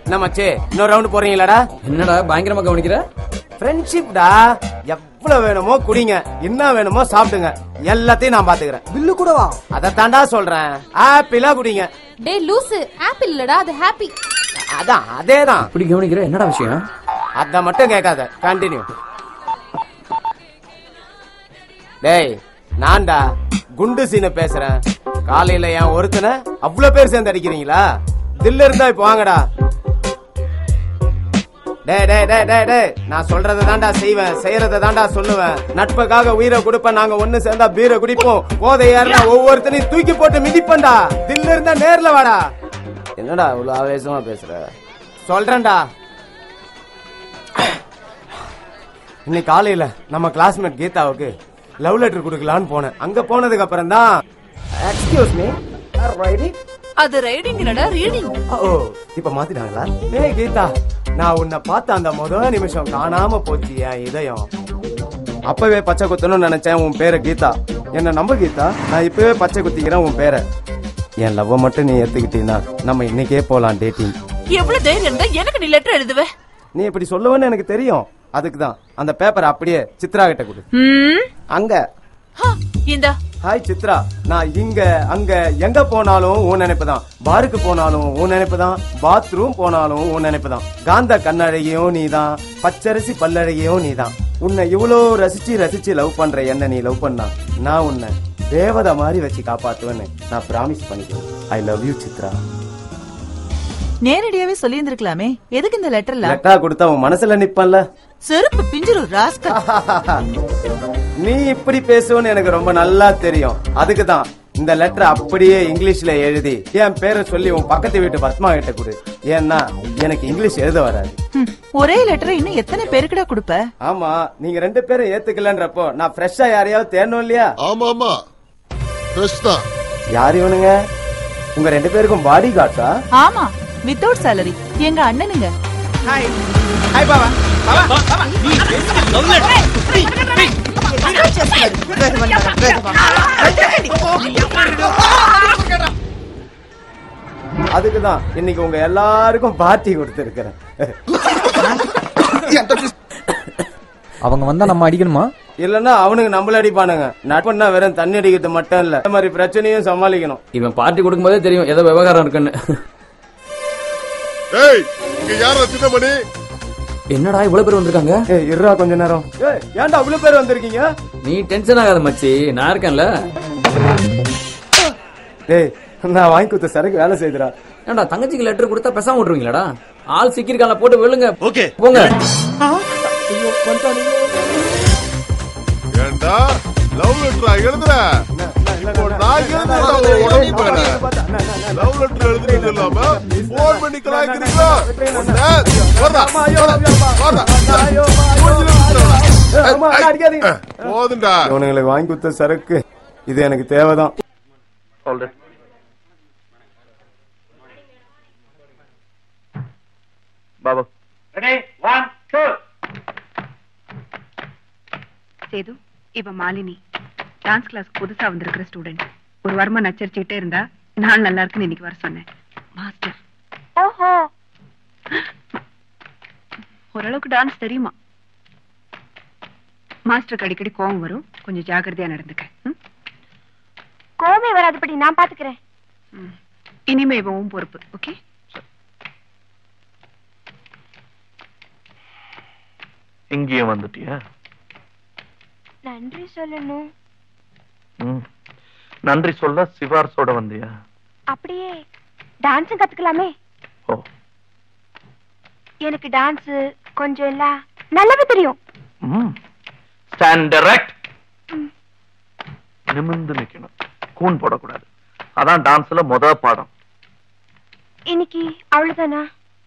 என்ன மச்சி இன்னொரு ரவுண்ட் போறீங்களாடா என்னடா பயங்கரமா கவனிக்கிற ஃப்ரெண்ட்ஷிப்டா எவ்வளவு வேணுமோ குடிங்க என்ன வேணுமோ சாப்பிடுங்க எல்லாத்தையும் நான் பாத்துக்கிறேன் பில்லு கூட வா அதை தாண்டா சொல்றேன் ஆப்பிளா குடிங்க டேய் லூசு ஆப்பிள் இல்லடா அது ஹாப்பி அதான் அதேதான் இப்படி கவனிக்கிற என்னடா விஷயம் அத மட்டும் கேட்காத கண்டினியூ டேய் நான்டா குண்டு சீன பேசுறேன் காலையில என் ஒருத்தனை அவ்வளவு பேர் சேர்ந்து அடிக்கிறீங்களா தில்ல இருந்தா இப்ப வாங்கடா டேய் டேய் டேய் டேய் டேய் நான் சொல்றதை தான்டா செய்வேன் செய்யறதை தான்டா சொல்லுவேன் நட்புக்காக உயிரை கொடுப்பேன் நாங்க ஒண்ணு சேர்ந்தா பீரை குடிப்போம் போதை ஏறினா ஒவ்வொருத்தனையும் தூக்கி போட்டு மிதிப்பேன்டா தில்ல இருந்தா நேர்ல வாடா என்னடா இவ்வளவு ஆவேசமா பேசுற சொல்றேன்டா இன்னைக்கு காலையில நம்ம கிளாஸ்மேட் கீதாவுக்கு லவ் லெட்டர் கொடுக்கலான்னு போனேன் அங்க போனதுக்கு அப்புறம் தான் எக்ஸ்கியூஸ் மீ அது ரைடிங் இல்லடா ரீடிங் ஓ இப்ப மாத்திட்டாங்களா ஏய் கீதா நான் உன்னை பார்த்த அந்த முதல் நிமிஷம் காணாம போச்சு என் இதயம் அப்பவே பச்சை குத்தணும்னு நினைச்சேன் உன் பேரை கீதா என்ன நம்ப கீதா நான் இப்பவே பச்சை குத்திக்கிறேன் உன் பேரை என் லவ் மட்டும் நீ ஏத்துக்கிட்டீன்னா நம்ம இன்னைக்கே போலாம் டேட்டிங் எவ்வளவு தைரியம் இருந்தா எனக்கு நீ லெட்டர் எழுதுவ நீ இப்படி சொல்லுவேன்னு எனக்கு தெரியும் அதுக்கு தான் அந்த பேப்பர் அப்படியே சித்ரா கிட்ட கொடு ம், அங்க ஹா, இந்தா ஹாய் சித்ரா நான் இங்க அங்க எங்க போனாலும் உன் நினைப்பு தான் பாருக்கு போனாலும் உன் நினைப்பு தான் பாத்ரூம் போனாலும் உன் நினைப்பு தான் காந்த கண்ணழகியும் நீதான் பச்சரிசி பல்லழகியும் நீதான் உன்னை இவ்வளோ ரசிச்சு ரசிச்சு லவ் பண்ற என்ன நீ லவ் பண்ணா நான் உன்னை தேவதை மாதிரி வச்சு காப்பாத்துவேன்னு நான் பிராமிஸ் பண்ணிக்கிறேன் ஐ லவ் யூ சித்ரா நேரடியாவே சொல்லி இருந்திருக்கலாமே எதுக்கு இந்த லெட்டர்ல லெட்டரா கொடுத்தா உன் மனசுல நிப்பன்ல செருப்பு பிஞ்சிரு ராஸ்கா நீ இப்படி பேசுவன்னு எனக்கு ரொம்ப நல்லா தெரியும் அதுக்கு தான் இந்த லெட்டர் அப்படியே இங்கிலீஷ்ல எழுதி என் பேரை சொல்லி உன் பக்கத்து வீட்டு பத்மா கிட்ட கொடு ஏன்னா எனக்கு இங்கிலீஷ் எழுத வராது ஹம், ஒரே லெட்டரை இன்னும் எத்தனை பேருக்குடா கொடுப்ப ஆமா நீங்க ரெண்டு பேரும் ஏத்துக்கலன்றப்போ நான் ஃப்ரெஷ்ஷா யாரையாவது தேடணும் இல்லையா ஆமா ஆமா ஃப்ரெஷ் தான் யார் இவனுங்க உங்க ரெண்டு பேருக்கும் பாடி கார்ட்ஸா ஆமா வித்தவுட் salary எங்க அண்ணனுங்க அதுக்கு தான் இன்னைக்கு உங்க எல்லாருக்கும் பார்ட்டி கொடுத்துருக்கிறேன் அவங்க வந்தா நம்ம அடிக்கணுமா இல்லன்னா அவனுக்கு நம்மள அடிப்பானுங்க நட்புன்னா வெறும் தண்ணி அடிக்கிறது மட்டும் இல்ல இந்த மாதிரி பிரச்சனையும் சமாளிக்கணும் இவன் பார்ட்டி கொடுக்கும்போதே தெரியும் ஏதோ விவகாரம் இருக்குன்னு ஏய் இங்க யாரா சின்னமணி என்னடா இவ்வளவு பேர் வந்திருக்காங்க ஏய் இருடா கொஞ்ச நேரம் ஏய் ஏன்டா அவ்வளவு பேர் வந்திருக்கீங்க நீ டென்ஷன் ஆகாத மச்சி நான் இருக்கேன்ல ஏய் நான் வாங்கி கொடுத்த சரக்கு வேலை செய்துடா ஏன்டா தங்கச்சிக்கு லெட்டர் கொடுத்தா பேசாம விட்டுருவீங்களாடா ஆள் சிக்கிருக்கால போட்டு விழுங்க ஓகே போங்க ஏண்டா லவ் லெட்டரா எழுதுற இப்போ நான் எழுதுறேன் உடம்பு மேல லவ் லெட்டர் எழுதுறது இல்லாம போன் பண்ணி கலாய்க்கிறீங்களா உன்னை, வாடா, வாடா, வாடா. மூஞ்சில விட்டுறா. ஏய், ஏய், போதும்டா இவனுங்களுக்கு வாங்கி கொடுத்த சரக்கு இது எனக்கு தேவைதான் பாபா சேது இவ மாலினி டான்ஸ் கிளாஸ் புதுசா வந்திருக்கிற ஸ்டூடெண்ட் ஒரு வாரமா நச்சரிச்சுக்கிட்டே இருந்தா நாள் நல்லா இருக்குன்னு இன்னைக்கு வர சொன்னேன் மாஸ்டர் ஓஹோ ஓரளவுக்கு டான்ஸ் தெரியுமா மாஸ்டருக்கு அடிக்கடி கோவம் வரும் கொஞ்சம் ஜாக்கிரதையா நடந்துக்க ம்? கோமே வராதபடி நான் பாத்துக்கிறேன் ம். இனிமே இவன் உன் பொறுப்பு ஓகே இங்கேயும் வந்துட்டியா நன்றி சொல்லணும் ம். நன்றி சொல்ல சிவார்ஸோட வந்தியா அப்படியே டான்ஸும் கத்துக்கலாமே ஓ எனக்கு டான்ஸ் கொஞ்சம் எல்லாம் நல்லாவே தெரியும் ம் ஸ்டாண்ட் டைரக்ட் நிமிர்ந்து நிக்கணும் கூன் போடக்கூடாது அதான் டான்ஸ்ல முத பாடம் இன்னைக்கு அவ்வளவுதானா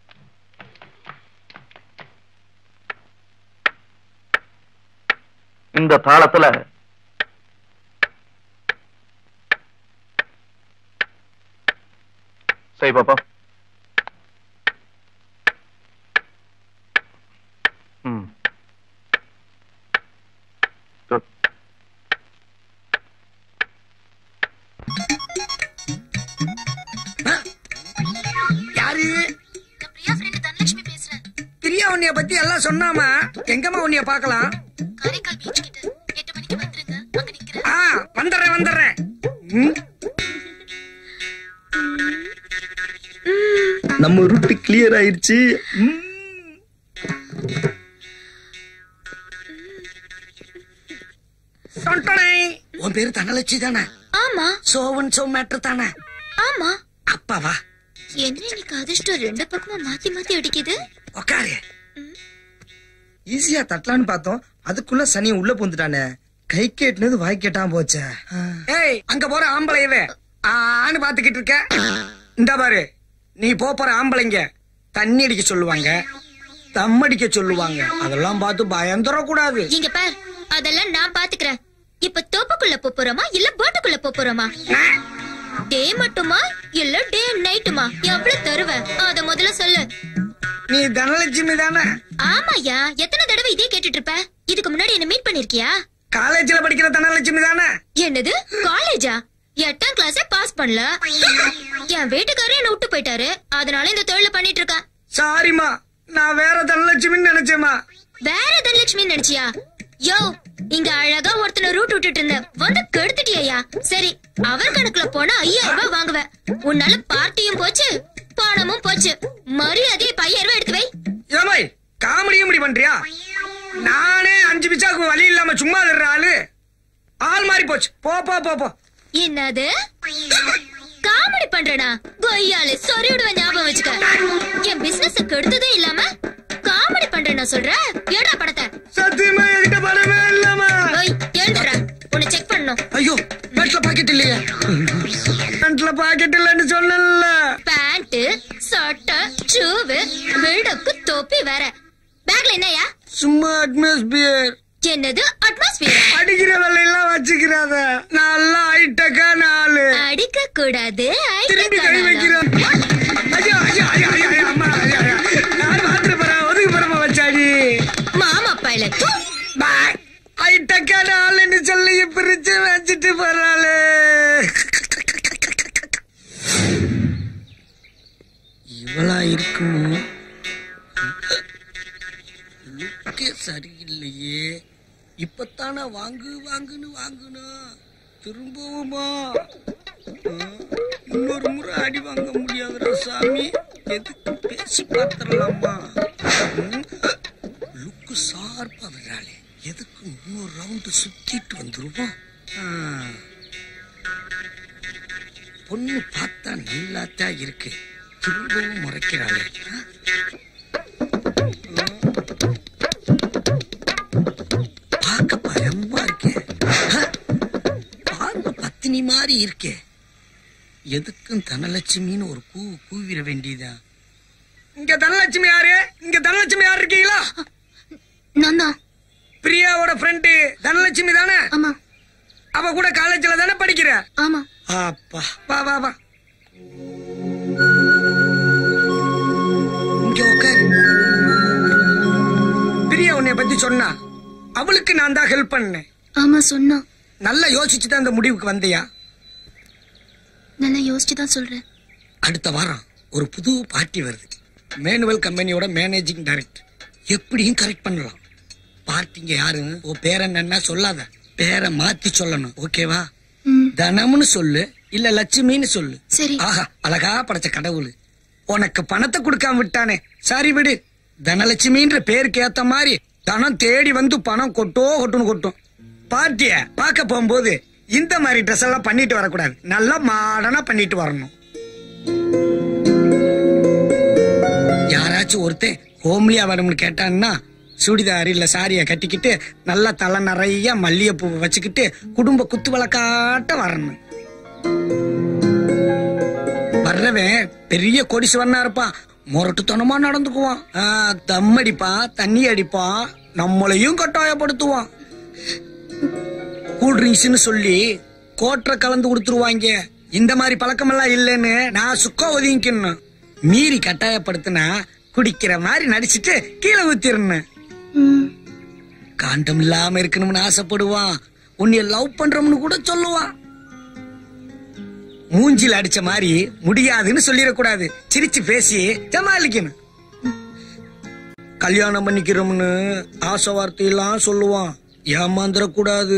இந்த தாளத்துல சரி பாப்பா ம் Good. யாரு பிரியா ஃப்ரெண்ட் பத்தி எல்லாம் சொன்னாமா எங்கம்மா உன்னைய பாக்கலாம் ஆ வந்துடுறேன் வந்துடுறேன் ம். நம்ம ரூட் கிளியர் ஆயிருச்சு ம். சொட்டனை. உன் பேரு தனலட்சி தானே ஆமா சோவன் சோ மேட்டர் தானே ஆமா அப்பாவா என்ன இன்னைக்கு அதிர்ஷ்டம் ரெண்டு பக்கமும் மாத்தி மாத்தி அடிக்குது உக்காரு ஈஸியா தட்டலான்னு பார்த்தோம் அதுக்குள்ள சனி உள்ள பூந்துட்டானே கை கேட்டுனது வாய் கேட்டாம போச்சே ஏய் அங்க போற ஆம்பளையவே ஆன்னு பாத்துக்கிட்டு இருக்க இந்த பாரு நீ போ போற ஆம்பளைங்க தண்ணி அடிக்க சொல்லுவாங்க தம் அடிக்க சொல்லுவாங்க அதெல்லாம் பார்த்து பயந்துட கூடாது இங்க பார் அதெல்லாம் நான் பாத்துக்கிறேன் இப்ப தோப்புக்குள்ள போப் போறோமா இல்ல போட்டுக்குள்ள போப் போறோமா டே மட்டுமா இல்ல டே நைட்டுமா எவ்வளவு தருவ அத முதல்ல சொல்லு நீ தனலட்சுமி தானே ஆமாயா எத்தனை தடவை இதே கேட்டுட்டு இருப்ப இதுக்கு முன்னாடி என்ன மீட் பண்ணிருக்கியா காலேஜ்ல படிக்கிற தனலட்சுமி தானே என்னது காலேஜா எட்டாம் கிளாஸ் பாஸ் பண்ணல என் வீட்டுக்காரர் என்ன விட்டு போயிட்டாரு அதனால இந்த தொழில பண்ணிட்டு இருக்கேன் சாரிமா நான் வேற தனலட்சுமின்னு நினைச்சேமா வேற தனலட்சுமி நினைச்சியா யோ இங்க அழகா ஒருத்தனை ரூட் விட்டுட்டு இருந்தேன் வந்து கெடுத்துட்டியா சரி அவர் கணக்குல போனா ஐயாயிரம் ரூபாய் வாங்குவேன் உன்னால பார்ட்டியும் போச்சு பணமும் போச்சு மரியாதை இப்ப ஐயாயிரம் ரூபாய் எடுத்து வை ஏமாய் காமெடியும் இப்படி பண்றியா நானே அஞ்சு பிச்சாக்கு வழி இல்லாம சும்மா இருக்கிற ஆளு ஆள் மாறி போச்சு போ போ போ போ என்னது காமெடி பண்றனா கொய்யாலே சொறி விடுவேன் ஞாபகம் வச்சுக்க என் பிசினஸ் கெடுத்ததே இல்லாம காமெடி பண்றேன்னா சொல்ற ஏடா படத்தை சத்தியமா என்கிட்ட பணமே இல்லம்மா ஓய் எழுந்துடுறா உன்னை செக் பண்ணணும் ஐயோ பேண்ட்ல பாக்கெட் இல்லையே பேண்ட்ல பாக்கெட் இல்லன்னு சொன்னல பேண்ட் சட்டை ஷூவு பில்டப்பு தொப்பி வேற பேக்ல என்னயா சும்மா அட்மாஸ்பியர் என்னது அட்மாஸ்பியர் அடிக்கிற வேலையெல்லாம் வச்சுக்கிறாத நல்லா ஹைட்டக்கா நாலு அடிக்க கூடாது திரும்பி கை வைக்கிறேன் ஐயோ ஐயோ ஐயோ ஐயோ ஐயோ, அம்மா ஐயோ ஐயோ நான் மாத்திர போறேன் ஒதுக்கு போறமா வச்சாடி மாமா பைலட் பாய் ஹைட்டக்கா நாலுன்னு சொல்லி பிரிச்சு வச்சுட்டு போறாளே இவளா இருக்குமோ லுக்கே சரியில்லையே இப்பத்தானே வாங்கு வாங்குன்னு வாங்குனா திரும்பவுமா ஆ, இன்னொரு முறை அடி வாங்க முடியாதுடா சாமி எதுக்கு பேசி பார்த்துடலாமா லுக்கு சார்பா விடுறாளே எதுக்கு இன்னொரு ரவுண்டு சுத்திட்டு வந்துருவோம் ஆ. பொண்ணு பார்த்தா நல்லாத்தான் இருக்கு திரும்பவும் முறைக்கிறாளே ஆ? பார்க்க பயமா இருக்கே ஆ? பார்வை பத்தினி மாதிரி இருக்கே எதுக்கும் தனலட்சுமின்னு ஒரு கூ கூவிட வேண்டியதா இங்க தனலட்சுமி யாரு இங்க தனலட்சுமி யாரு இருக்கீங்களா நான் தான் பிரியாவோட ஃப்ரெண்டு தனலட்சுமி தானே ஆமா அவ கூட காலேஜ்ல தானே படிக்கிற ஆமா அப்பா வா வா வா இங்க உட்காரு பிரியா உன்னை பத்தி சொன்னா அவளுக்கு நான் தான் ஹெல்ப் பண்ணேன் ஆமா சொன்னா நல்லா யோசிச்சு தான் இந்த முடிவுக்கு வந்தியா நல்லா யோசிச்சு தான் சொல்றேன் அடுத்த வாரம் ஒரு புது பார்ட்டி வருது மேனுவல் கம்பெனியோட மேனேஜிங் டைரக்டர் எப்படியும் கரெக்ட் பண்ணலாம் பார்ட்டிங்க யாரு ஓ பேர் என்னன்னா சொல்லாத பேரை மாத்தி சொல்லணும் ஓகேவா தனம்னு சொல்லு இல்ல லட்சுமின்னு சொல்லு சரி ஆஹா அழகா படைச்ச கடவுள் உனக்கு பணத்தை கொடுக்காம விட்டானே சரி விடு தனலட்சுமின்ற பேருக்கு ஏத்த மாதிரி தனம் தேடி வந்து பணம் கொட்டோ கொட்டுன்னு கொட்டும் பார்ட்டிய பார்க்க போகும்போது இந்த மாதிரி ட்ரெஸ் எல்லாம் பண்ணிட்டு வரக்கூடாது நல்லா மாடனா பண்ணிட்டு வரணும் யாராச்சும் ஒருத்தன் ஹோம்லியா வேணும்னு கேட்டான்னா சுடிதார் இல்ல சாரிய கட்டிக்கிட்டு நல்லா தலை நிறைய மல்லிகைப்பூ வச்சுக்கிட்டு குடும்ப குத்து விளக்காட்ட வரணும் வர்றவன் பெரிய கொடிசுவனா இருப்பான் முரட்டுத்தனமா நடந்துக்குவான் ஆ, தம் அடிப்பான் தண்ணி அடிப்பான் நம்மளையும் கட்டாயப்படுத்துவான் கூல் ட்ரிங்க்ஸ்னு சொல்லி கோட்டரை கலந்து கொடுத்துருவாங்க இந்த மாதிரி பழக்கமெல்லாம் இல்லைன்னு நான் சுக்கா ஒதுங்கிக்கணும் மீறி கட்டாயப்படுத்தினா குடிக்கிற மாதிரி நடிச்சிட்டு கீழே ஊத்திடணும் காண்டம் இல்லாம இருக்கணும்னு ஆசைப்படுவான் உன்னைய லவ் பண்றோம்னு கூட சொல்லுவான் மூஞ்சில அடிச்ச மாதிரி முடியாதுன்னு சொல்லிடக்கூடாது சிரிச்சு பேசி சமாளிக்கணும் கல்யாணம் பண்ணிக்கிறோம்னு ஆசை வார்த்தையெல்லாம் சொல்லுவான் ஏமாந்துட கூடாது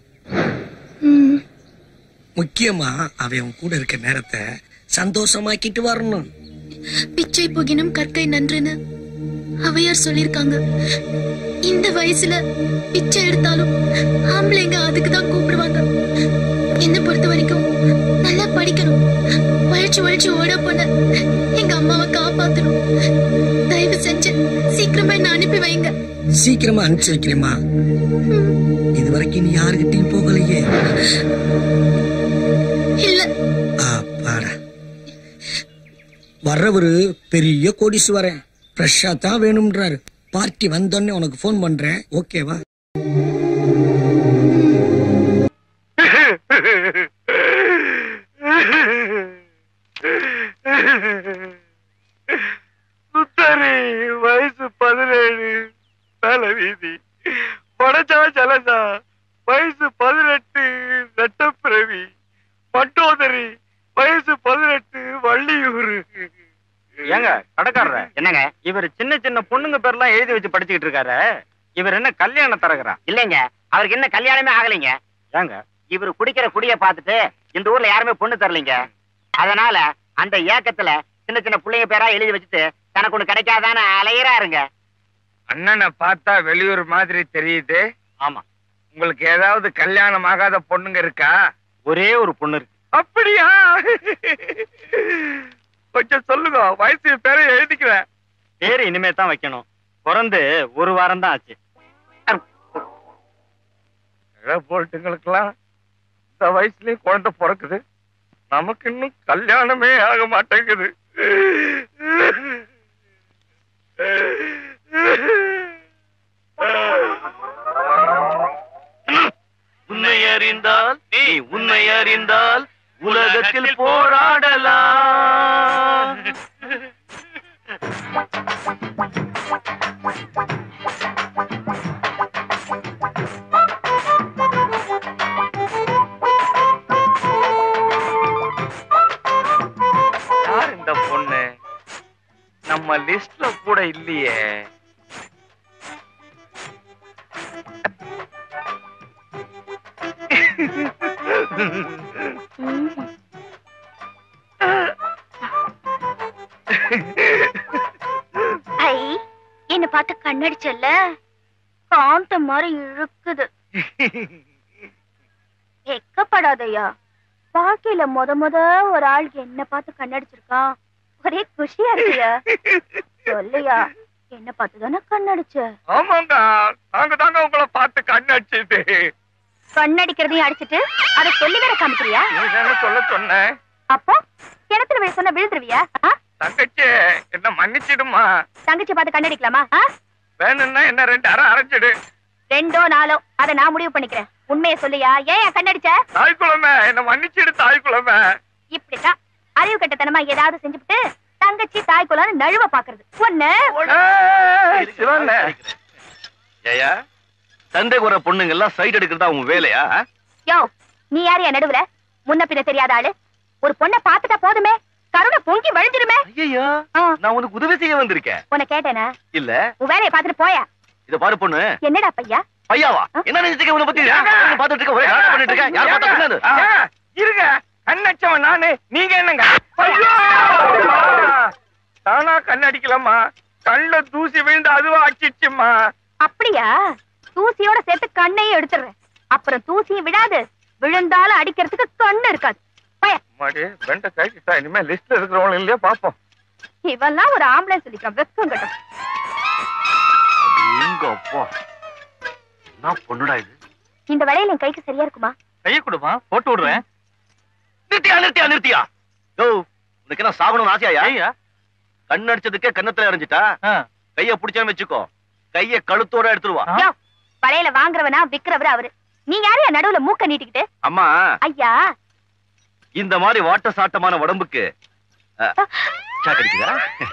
முக்கியமா அவன் கூட இருக்க நேரத்தை சந்தோஷமாக்கிட்டு வரணும் பிச்சை புகினும் கற்கை நன்றுன்னு அவையார் சொல்லிருக்காங்க இந்த வயசுல பிச்சை எடுத்தாலும் ஆம்பளைங்க அதுக்கு தான் கூப்பிடுவாங்க என்ன பொறுத்த வரைக்கும் நல்லா படிக்கணும் உழைச்சு உழைச்சு ஓட போன எங்க அம்மாவை காப்பாத்தணும் தயவு செஞ்சு சீக்கிரமா என்ன அனுப்பி வைங்க சீக்கிரமா அனுப்பிச்சு வைக்கிறேமா இது வரைக்கும் நீ யாருகிட்டயும் போகலையே இல்ல அப்பாடா வர்றவரு பெரிய கோடீஸ்வரன் ஃப்ரெஷ்ஷா தான் வேணும்ன்றாரு பார்ட்டி வந்தோடனே உனக்கு ஃபோன் பண்றேன் ஓகேவா சுத்தரி வயசு பதினேழு மேல வீதி படைச்சா ஜலசா வயசு பதினெட்டு நட்டப்பிரவி மட்டோதரி வயசு பதினெட்டு வள்ளியூர் ஏங்க கடைக்காரர என்னங்க இவர் சின்ன சின்ன பொண்ணுங்க பேர்லாம் எழுதி வச்சு படிச்சுக்கிட்டு இருக்காரு இவர் என்ன கல்யாணம் தரகுறா இல்லைங்க அவருக்கு என்ன கல்யாணமே ஆகலைங்க ஏங்க இவர் குடிக்கிற குடிய பார்த்துட்டு இந்த ஊர்ல யாருமே பொண்ணு தரலைங்க அதனால அந்த ஏக்கத்துல சின்ன சின்ன பிள்ளைங்க பேரா எழுதி வச்சுட்டு தனக்கு ஒண்ணு கிடைக்காதான்னு அலையிறாருங்க அண்ணனை பார்த்தா வெளியூர் மாதிரி தெரியுது ஆமா உங்களுக்கு ஏதாவது கல்யாணம் ஆகாத பொண்ணுங்க இருக்கா ஒரே ஒரு பொண்ணு இருக்கு அப்படியா கொஞ்சம் சொல்லுங்க வயசு பேரை எழுதிக்கிறேன் பேரு இனிமே தான் வைக்கணும் பிறந்து ஒரு வாரம் தான் ஆச்சு போல்ட்டுங்களுக்கெல்லாம் இந்த வயசுலயும் குழந்தை பிறக்குது நமக்கு இன்னும் கல்யாணமே ஆக மாட்டேங்குது உன்னை அறிந்தால் நீ உன்னை அறிந்தால் உலகத்தில் போராடலாம் யார் இந்த பொண்ணு நம்ம லிஸ்ட்ல கூட இல்லையே ஐ என்ன பார்த்து கண்ணடிச்சல்ல காந்த மாதிரி இழுக்குது வெக்கப்படாதயா வாழ்க்கையில முத முத ஒரு ஆள் என்ன பார்த்து கண்ணடிச்சிருக்கான் ஒரே குஷியா இருக்கியா சொல்லையா என்ன பார்த்து தானே கண்ணடிச்ச ஆமாங்க நாங்க தாங்க உங்களை பார்த்து கண்ணடிச்சது கண்ணடிக்கிறதையும் அடிச்சிட்டு அதை சொல்லி வேற காமிக்கிறியா நீ தானே சொல்ல சொன்ன அப்போ கிணத்துல விழ சொன்னா விழுந்துருவியா ஆ? தங்கச்சி என்ன மன்னிச்சிடுமா தங்கச்சி பார்த்து கண்ணடிக்கலாமா ஆ? வேணும்னா என்ன ரெண்டு அரை அரைச்சிடு ரெண்டோ நாளோ அதை நான் முடிவு பண்ணிக்கிறேன் உண்மையை சொல்லியா ஏன் என் கண்ணடிச்ச தாய் குழமை என்ன மன்னிச்சிடு தாய் குழமை இப்படித்தான் அறிவு கட்டத்தனமா ஏதாவது செஞ்சுட்டு தங்கச்சி தாய் குலம் நழுவ பாக்குறது ஒண்ணு ஏயா சண்டை குற பொண்ணுங்க எல்லாம் சைட் எடுக்கிறதா உங்க வேலையா யோ நீ யாரு என் நடுவுல முன்ன பின்ன தெரியாத ஆளு ஒரு பொண்ணை பாத்துட்டா போதுமே கருணை பொங்கி வழிஞ்சிருமே ஐயா நான் உனக்கு உதவி செய்ய வந்திருக்கேன் உன்னை கேட்டேனா இல்ல உன் வேலையை பாத்துட்டு போயா இத பாரு பொண்ணு என்னடா பையா பையாவா என்ன நினைச்சுக்க உன்னை பத்தி நான் பாத்துட்டு இருக்க ஒரே நாடகம் பண்ணிட்டு இருக்கேன் யார் பார்த்தா பின்னாடி? ஏங்க, இருங்க கண்ணச்சவன் நானு நீங்க என்னங்க ஐயோ! தானா கண்ணடிக்கலாமா கண்ணுல தூசி விழுந்து அதுவா அடிச்சிச்சுமா அப்படியா தூசியோட சேர்த்து கண்ணையும் எடுத்துடுறேன் அப்புறம் தூசியும் விடாது விழுந்தாலும் அடிக்கிறதுக்கு கண்ணு இருக்காது போயா மாடி வெண்ட கைட்டா இனிமே லிஸ்ட்ல இருக்கிறவங்க இல்லையா பாப்போம் இவெல்லாம் ஒரு ஆம்புலன்ஸ் சொல்லிக்கிறான் வெக்கம் கட்டும் எங்க அப்பா நான் பொண்ணுடா இது இந்த வேலையில என் கைக்கு சரியா இருக்குமா கைய கொடுமா போட்டு விடுறேன் நிறுத்தியா நிறுத்தியா நிறுத்தியா யோ உனக்கு என்ன சாகணும்னு ஆசையா கண் அடிச்சதுக்கே கண்ணத்துல எறிஞ்சிட்டா கைய புடிச்சான்னு வச்சுக்கோ கைய கழுத்தோட எடுத்துருவா யோ வளையல வாங்குறவனா விக்கிறவரு அவரு நீ யாரையா நடுவுல மூக்க நீட்டிக்கிட்டு அம்மா ஐயா இந்த மாதிரி வாட்ட சாட்டமான உடம்புக்கு அஹ், சாக்கடிக்குதா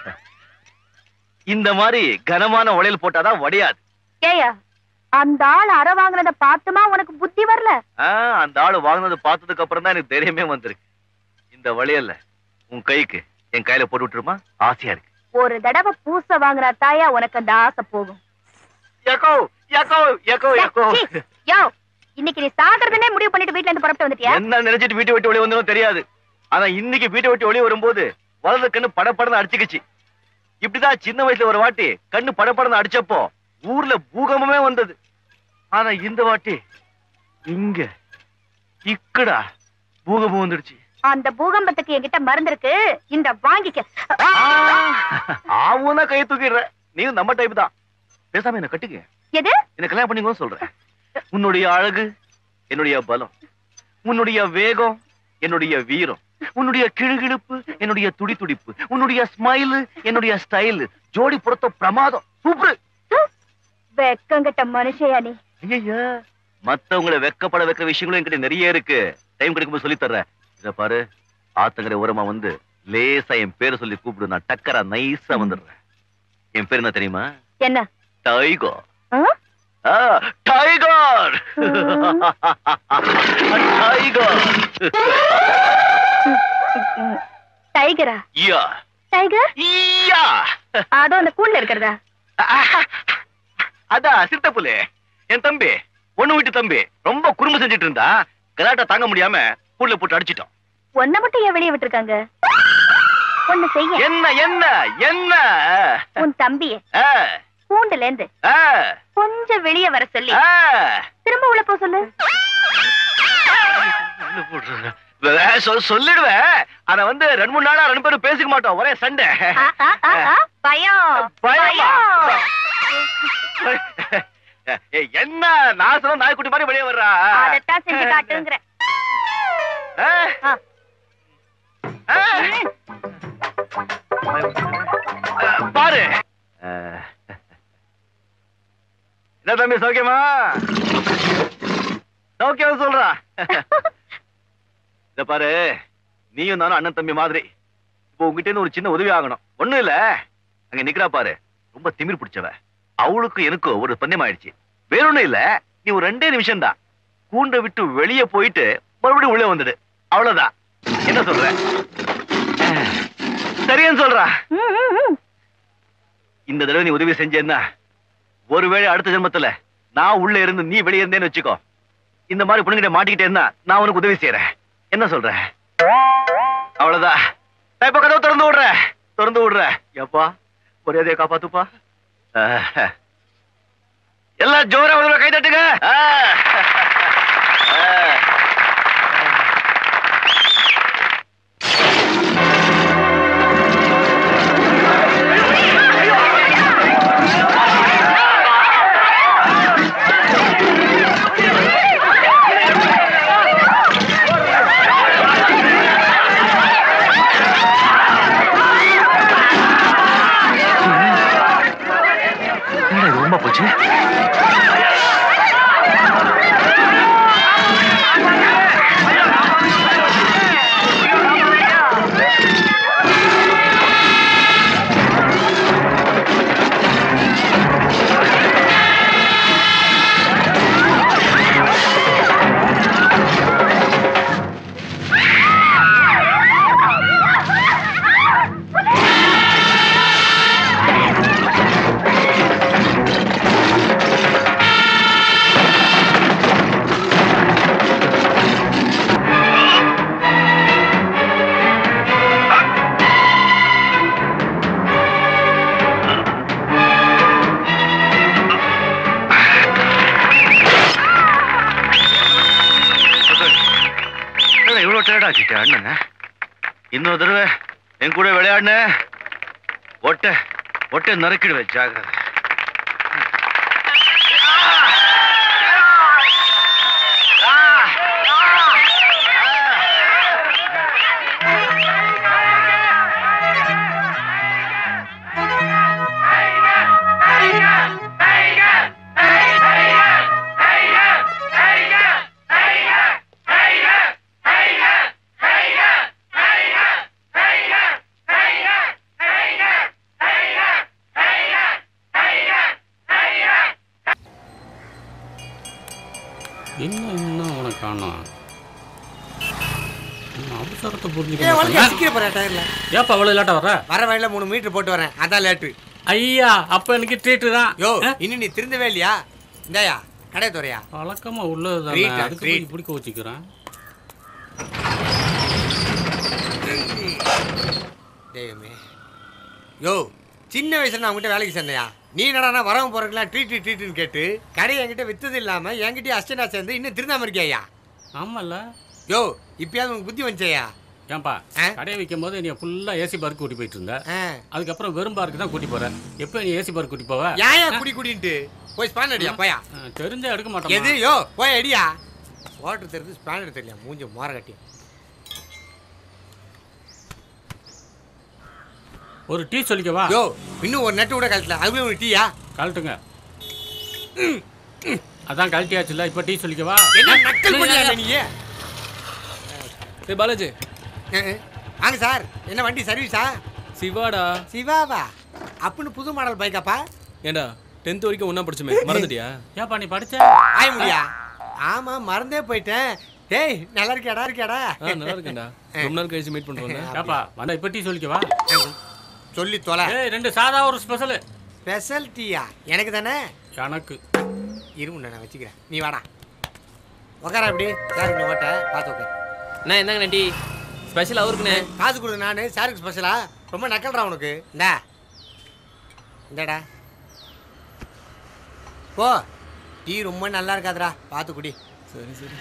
இந்த மாதிரி கனமான உலையல் போட்டாதான் வடையாது ஏயா அந்த ஆள் அற வாங்குறத பார்த்துமா உனக்கு புத்தி வரல ஆ, அந்த ஆளு வாங்கினது பார்த்ததுக்கு அப்புறம் தான் எனக்கு தைரியமே வந்திருக்கு இந்த வளையல்ல உன் கைக்கு என் கையில போட்டு விட்டுருமா ஆசையா இருக்கு ஒரு தடவை பூச வாங்குறா தாயா உனக்கு அந்த ஆசை போகும் எக்கோ எக்கோ எக்கோ எக்கோ சீ, யோ இன்னைக்கு நீ சாகிறதுனே முடிவு பண்ணிட்டு வீட்ல இருந்து புறப்பட்டு வந்துட்டியா என்ன நினைச்சிட்டு வீட்டை விட்டு வெளியே வந்தோம் தெரியாது ஆனா இன்னைக்கு வீட்டை விட்டு வெளியே வரும்போது வலது கண்ணு படப்படன்னு அடிச்சுக்கிச்சு இப்படிதான் சின்ன வயசுல ஒரு வாட்டி கண்ணு படப்படன்னு அடிச்சப்போ ஊர்ல பூகம்பமே வந்தது ஆனா இந்த வாட்டி இங்க இக்கடா பூகம்பம் வந்துடுச்சு அந்த பூகம்பத்துக்கு என்கிட்ட மருந்து இருக்கு இந்த வாங்கிக்க ஆவுனா கையை தூக்கிடுற நீ நம்ம டைப் தான் பேசாம என்ன கட்டுங்க எது என்ன கல்யாணம் பண்ணிக்கோ சொல்றேன் உன்னுடைய அழகு என்னுடைய பலம் உன்னுடைய வேகம் என்னுடைய வீரம் உன்னுடைய கிழுகிழுப்பு என்னுடைய துடி துடிப்பு உன்னுடைய ஸ்மைல் என்னுடைய ஸ்டைல் ஜோடி பொருத்த பிரமாதம் சூப்பர் வெக்கங்கட்ட மனுஷயா நீ ஐயா மத்தவங்கள வெக்கப்பட வைக்கிற விஷயங்களும் என்கிட்ட நிறைய இருக்கு டைம் கிடைக்கும்போது சொல்லி தர்றேன் இத பாரு ஆத்தங்கரை ஓரமா வந்து லேசா என் பேரை சொல்லி கூப்பிடு நான் டக்கரா நைஸா வந்துடுறேன் என் பேர் என்ன தெரியுமா என்ன டைகர் ஆ? ஆ, டைகர் டைகர் டைகரா யா டைகர் யா அதோ அந்த கூண்ல இருக்கிறதா அதான் சித்தப்புலே என் தம்பி ஒண்ணு வீட்டு தம்பி ரொம்ப குறும்பு செஞ்சுட்டு இருந்தா கலாட்டா தாங்க முடியாம புள்ள போட்டு அடிச்சிட்டோம் ஒன்ன மட்டும் ஏன் வெளியே விட்டுருக்காங்க ஒண்ணு செய்ய என்ன என்ன என்ன உன் தம்பிய ஆ, கூண்டுல இருந்து ஆ, கொஞ்சம் வெளியே வர சொல்லி ஆ. திரும்ப உள்ள போ சொல்லு உள்ள போடுறது. வே, சொல்- சொல்லிடுவேன் ஆனா வந்து ரெண்டு மூணு நாளா ரெண்டு பேரும் பேசிக்க மாட்டோம் ஒரே சண்டை ஆ, ஆ, ஆ, ஆ, பயம் பயமா? பயம் ஏய், என்ன நாசனம் நாய்க்குட்டி மாதிரி வெளியே வர்றா அதத்தான் செஞ்சு காட்டுங்கிற ஆ? ஆ. ஆ? ஆ, பாரு ஆ. என்ன தம்பி சௌக்கியமா சௌக்கியம் சொல்றா இத பாரு நீயும் நானும் அண்ணன் தம்பி மாதிரி இப்போ உங்ககிட்ட இருந்து ஒரு சின்ன உதவி ஆகணும் ஒண்ணும் இல்ல அங்க நிக்கிறா பாரு ரொம்ப திமிர் பிடிச்சவ அவளுக்கும் எனக்கும் ஒரு பந்தயம் ஆயிடுச்சு வேற ஒண்ணும் இல்ல நீ ஒரு ரெண்டே நிமிஷம் தான் கூண்டை விட்டு வெளியே போயிட்டு மறுபடியும் உள்ளே வந்துடு அவ்வளவுதான் என்ன சொல்ற சரின்னு சொல்றா இந்த தடவை நீ உதவி செஞ்சேன்னா ஒருவேளை அடுத்த ஜென்மத்துல நான் உள்ள இருந்து நீ வெளியே இருந்தேன்னு வச்சுக்கோ இந்த மாதிரி பொண்ணுகிட்ட மாட்டிக்கிட்டே இருந்தா நான் உனக்கு உதவி செய்யறேன் என்ன சொல்ற அவ்வளவுதான் நான் இப்ப கதவு திறந்து விடுறேன் திறந்து விடுறேன் எப்பா ஒரே காப்பாத்துப்பா ஆஹ். எல்லாம் ஜோரா வந்து கை தட்டுங்க ஆஹ். ஆஹ். என்னடா இது ரொம்ப போச்சு என்னடா இவ்வளவு டயர்ட் ஆக்கிட்ட அண்ணன் இன்னொரு தடவை என் கூட விளையாடுன ஒட்ட ஒட்ட நறுக்கிடுவேன் ஜாகிரதை என்ன இன்னும் உனக்கு காணோம் அவசரத்தை ஏன் வண்டியை சிக்கிற போற டயர்ல ஏப்பா அவ்வளவு லேட்டா வர்ற வர வழியில மூணு மீட்டர் போட்டு வரேன் அதான் லேட்டு ஐயா அப்ப எனக்கு ட்ரீட் தான் யோ இன்னும் நீ திருந்தவே இல்லையா இந்தாயா கடை துறையா வழக்கமா உள்ளது Treat ஆ, அதுக்கு treat. போய் பிடிக்க வச்சுக்கிறேன் தெய்வமே யோ சின்ன வயசுல நான் உங்ககிட்ட வேலைக்கு சேர்ந்தயா நீ என்னடா வரவன் போறதுக்குலாம் ட்ரீட் ட்ரீட்னு கேட்டு கடை என்கிட்ட வித்தது இல்லாம என்கிட்டயே அஸ்டண்டா சேர்ந்து இன்னும் திருந்தாம இருக்கியா ஆமால யோ இப்பயாவது உனக்கு புத்தி வந்துச்சையா ஏன்பா கடையை வைக்கும் போது நீ ஃபுல்லா ஏசி பார்க் கூட்டி போயிட்டு இருந்த அதுக்கப்புறம் வெறும் பார்க்கு தான் கூட்டி போற எப்ப நீ ஏசி பார்க் கூட்டி போவ ஏன் ஏன் குடி குடின்ட்டு போய் ஸ்பான் அடியா போயா ஆ, தெரிஞ்சா எடுக்க மாட்டோம் எது யோ போய் அடியா ஓட்டர் தெரிஞ்சு ஸ்பான் தெரியல மூஞ்சி மோர கட்டி ஒரு டீ சொல்லிக்கவா யோ இன்னும் ஒரு நட்டு கூட கழட்டல அதுவே ஒரு டீயா கழட்டுங்க அதான் கழட்டியாச்சுல இப்ப டீ சொல்லிக்கவா என்ன நக்கல் பண்ணியா நீ டேய் பாலாஜி வாங்க சார் என்ன வண்டி சர்வீஸா சிவாடா சிவாவா அப்படின்னு புது மாடல் பைக்காப்பா ஏண்டா டென்த் வரைக்கும் ஒண்ணா படிச்சுமே மறந்துட்டியா ஏப்பா நீ படிச்ச ஆய முடியா ஆமா மறந்தே போயிட்டேன் டேய் நல்லா இருக்கியாடா இருக்கியாடா ஆ நல்லா இருக்கேன்டா ரொம்ப நாள் கழிச்சு மீட் பண்றோம் ஏப்பா வந்தா இப்ப டீ சொல்லிக்கவா சொல்லி தொலை ஏய் ரெண்டு சாதா ஒரு ஸ்பெஷல் ஸ்பெஷல் டீயா எனக்கு தானே எனக்கு இருமுண்ண நான் வச்சுக்கிறேன் நீ வாடா உக்காரா அப்படி சாருக்கு நீ ஓட்ட பார்த்து உட்கார் அண்ணா என்னங்க டீ ஸ்பெஷல் அவருக்குண்ணே காசு கொடு நானு சாருக்கு ஸ்பெஷலா ரொம்ப நக்கல்றா உனக்கு இந்தா இந்தாடா போ டீ ரொம்ப நல்லா இருக்காதுடா பார்த்து குடி சரி சரி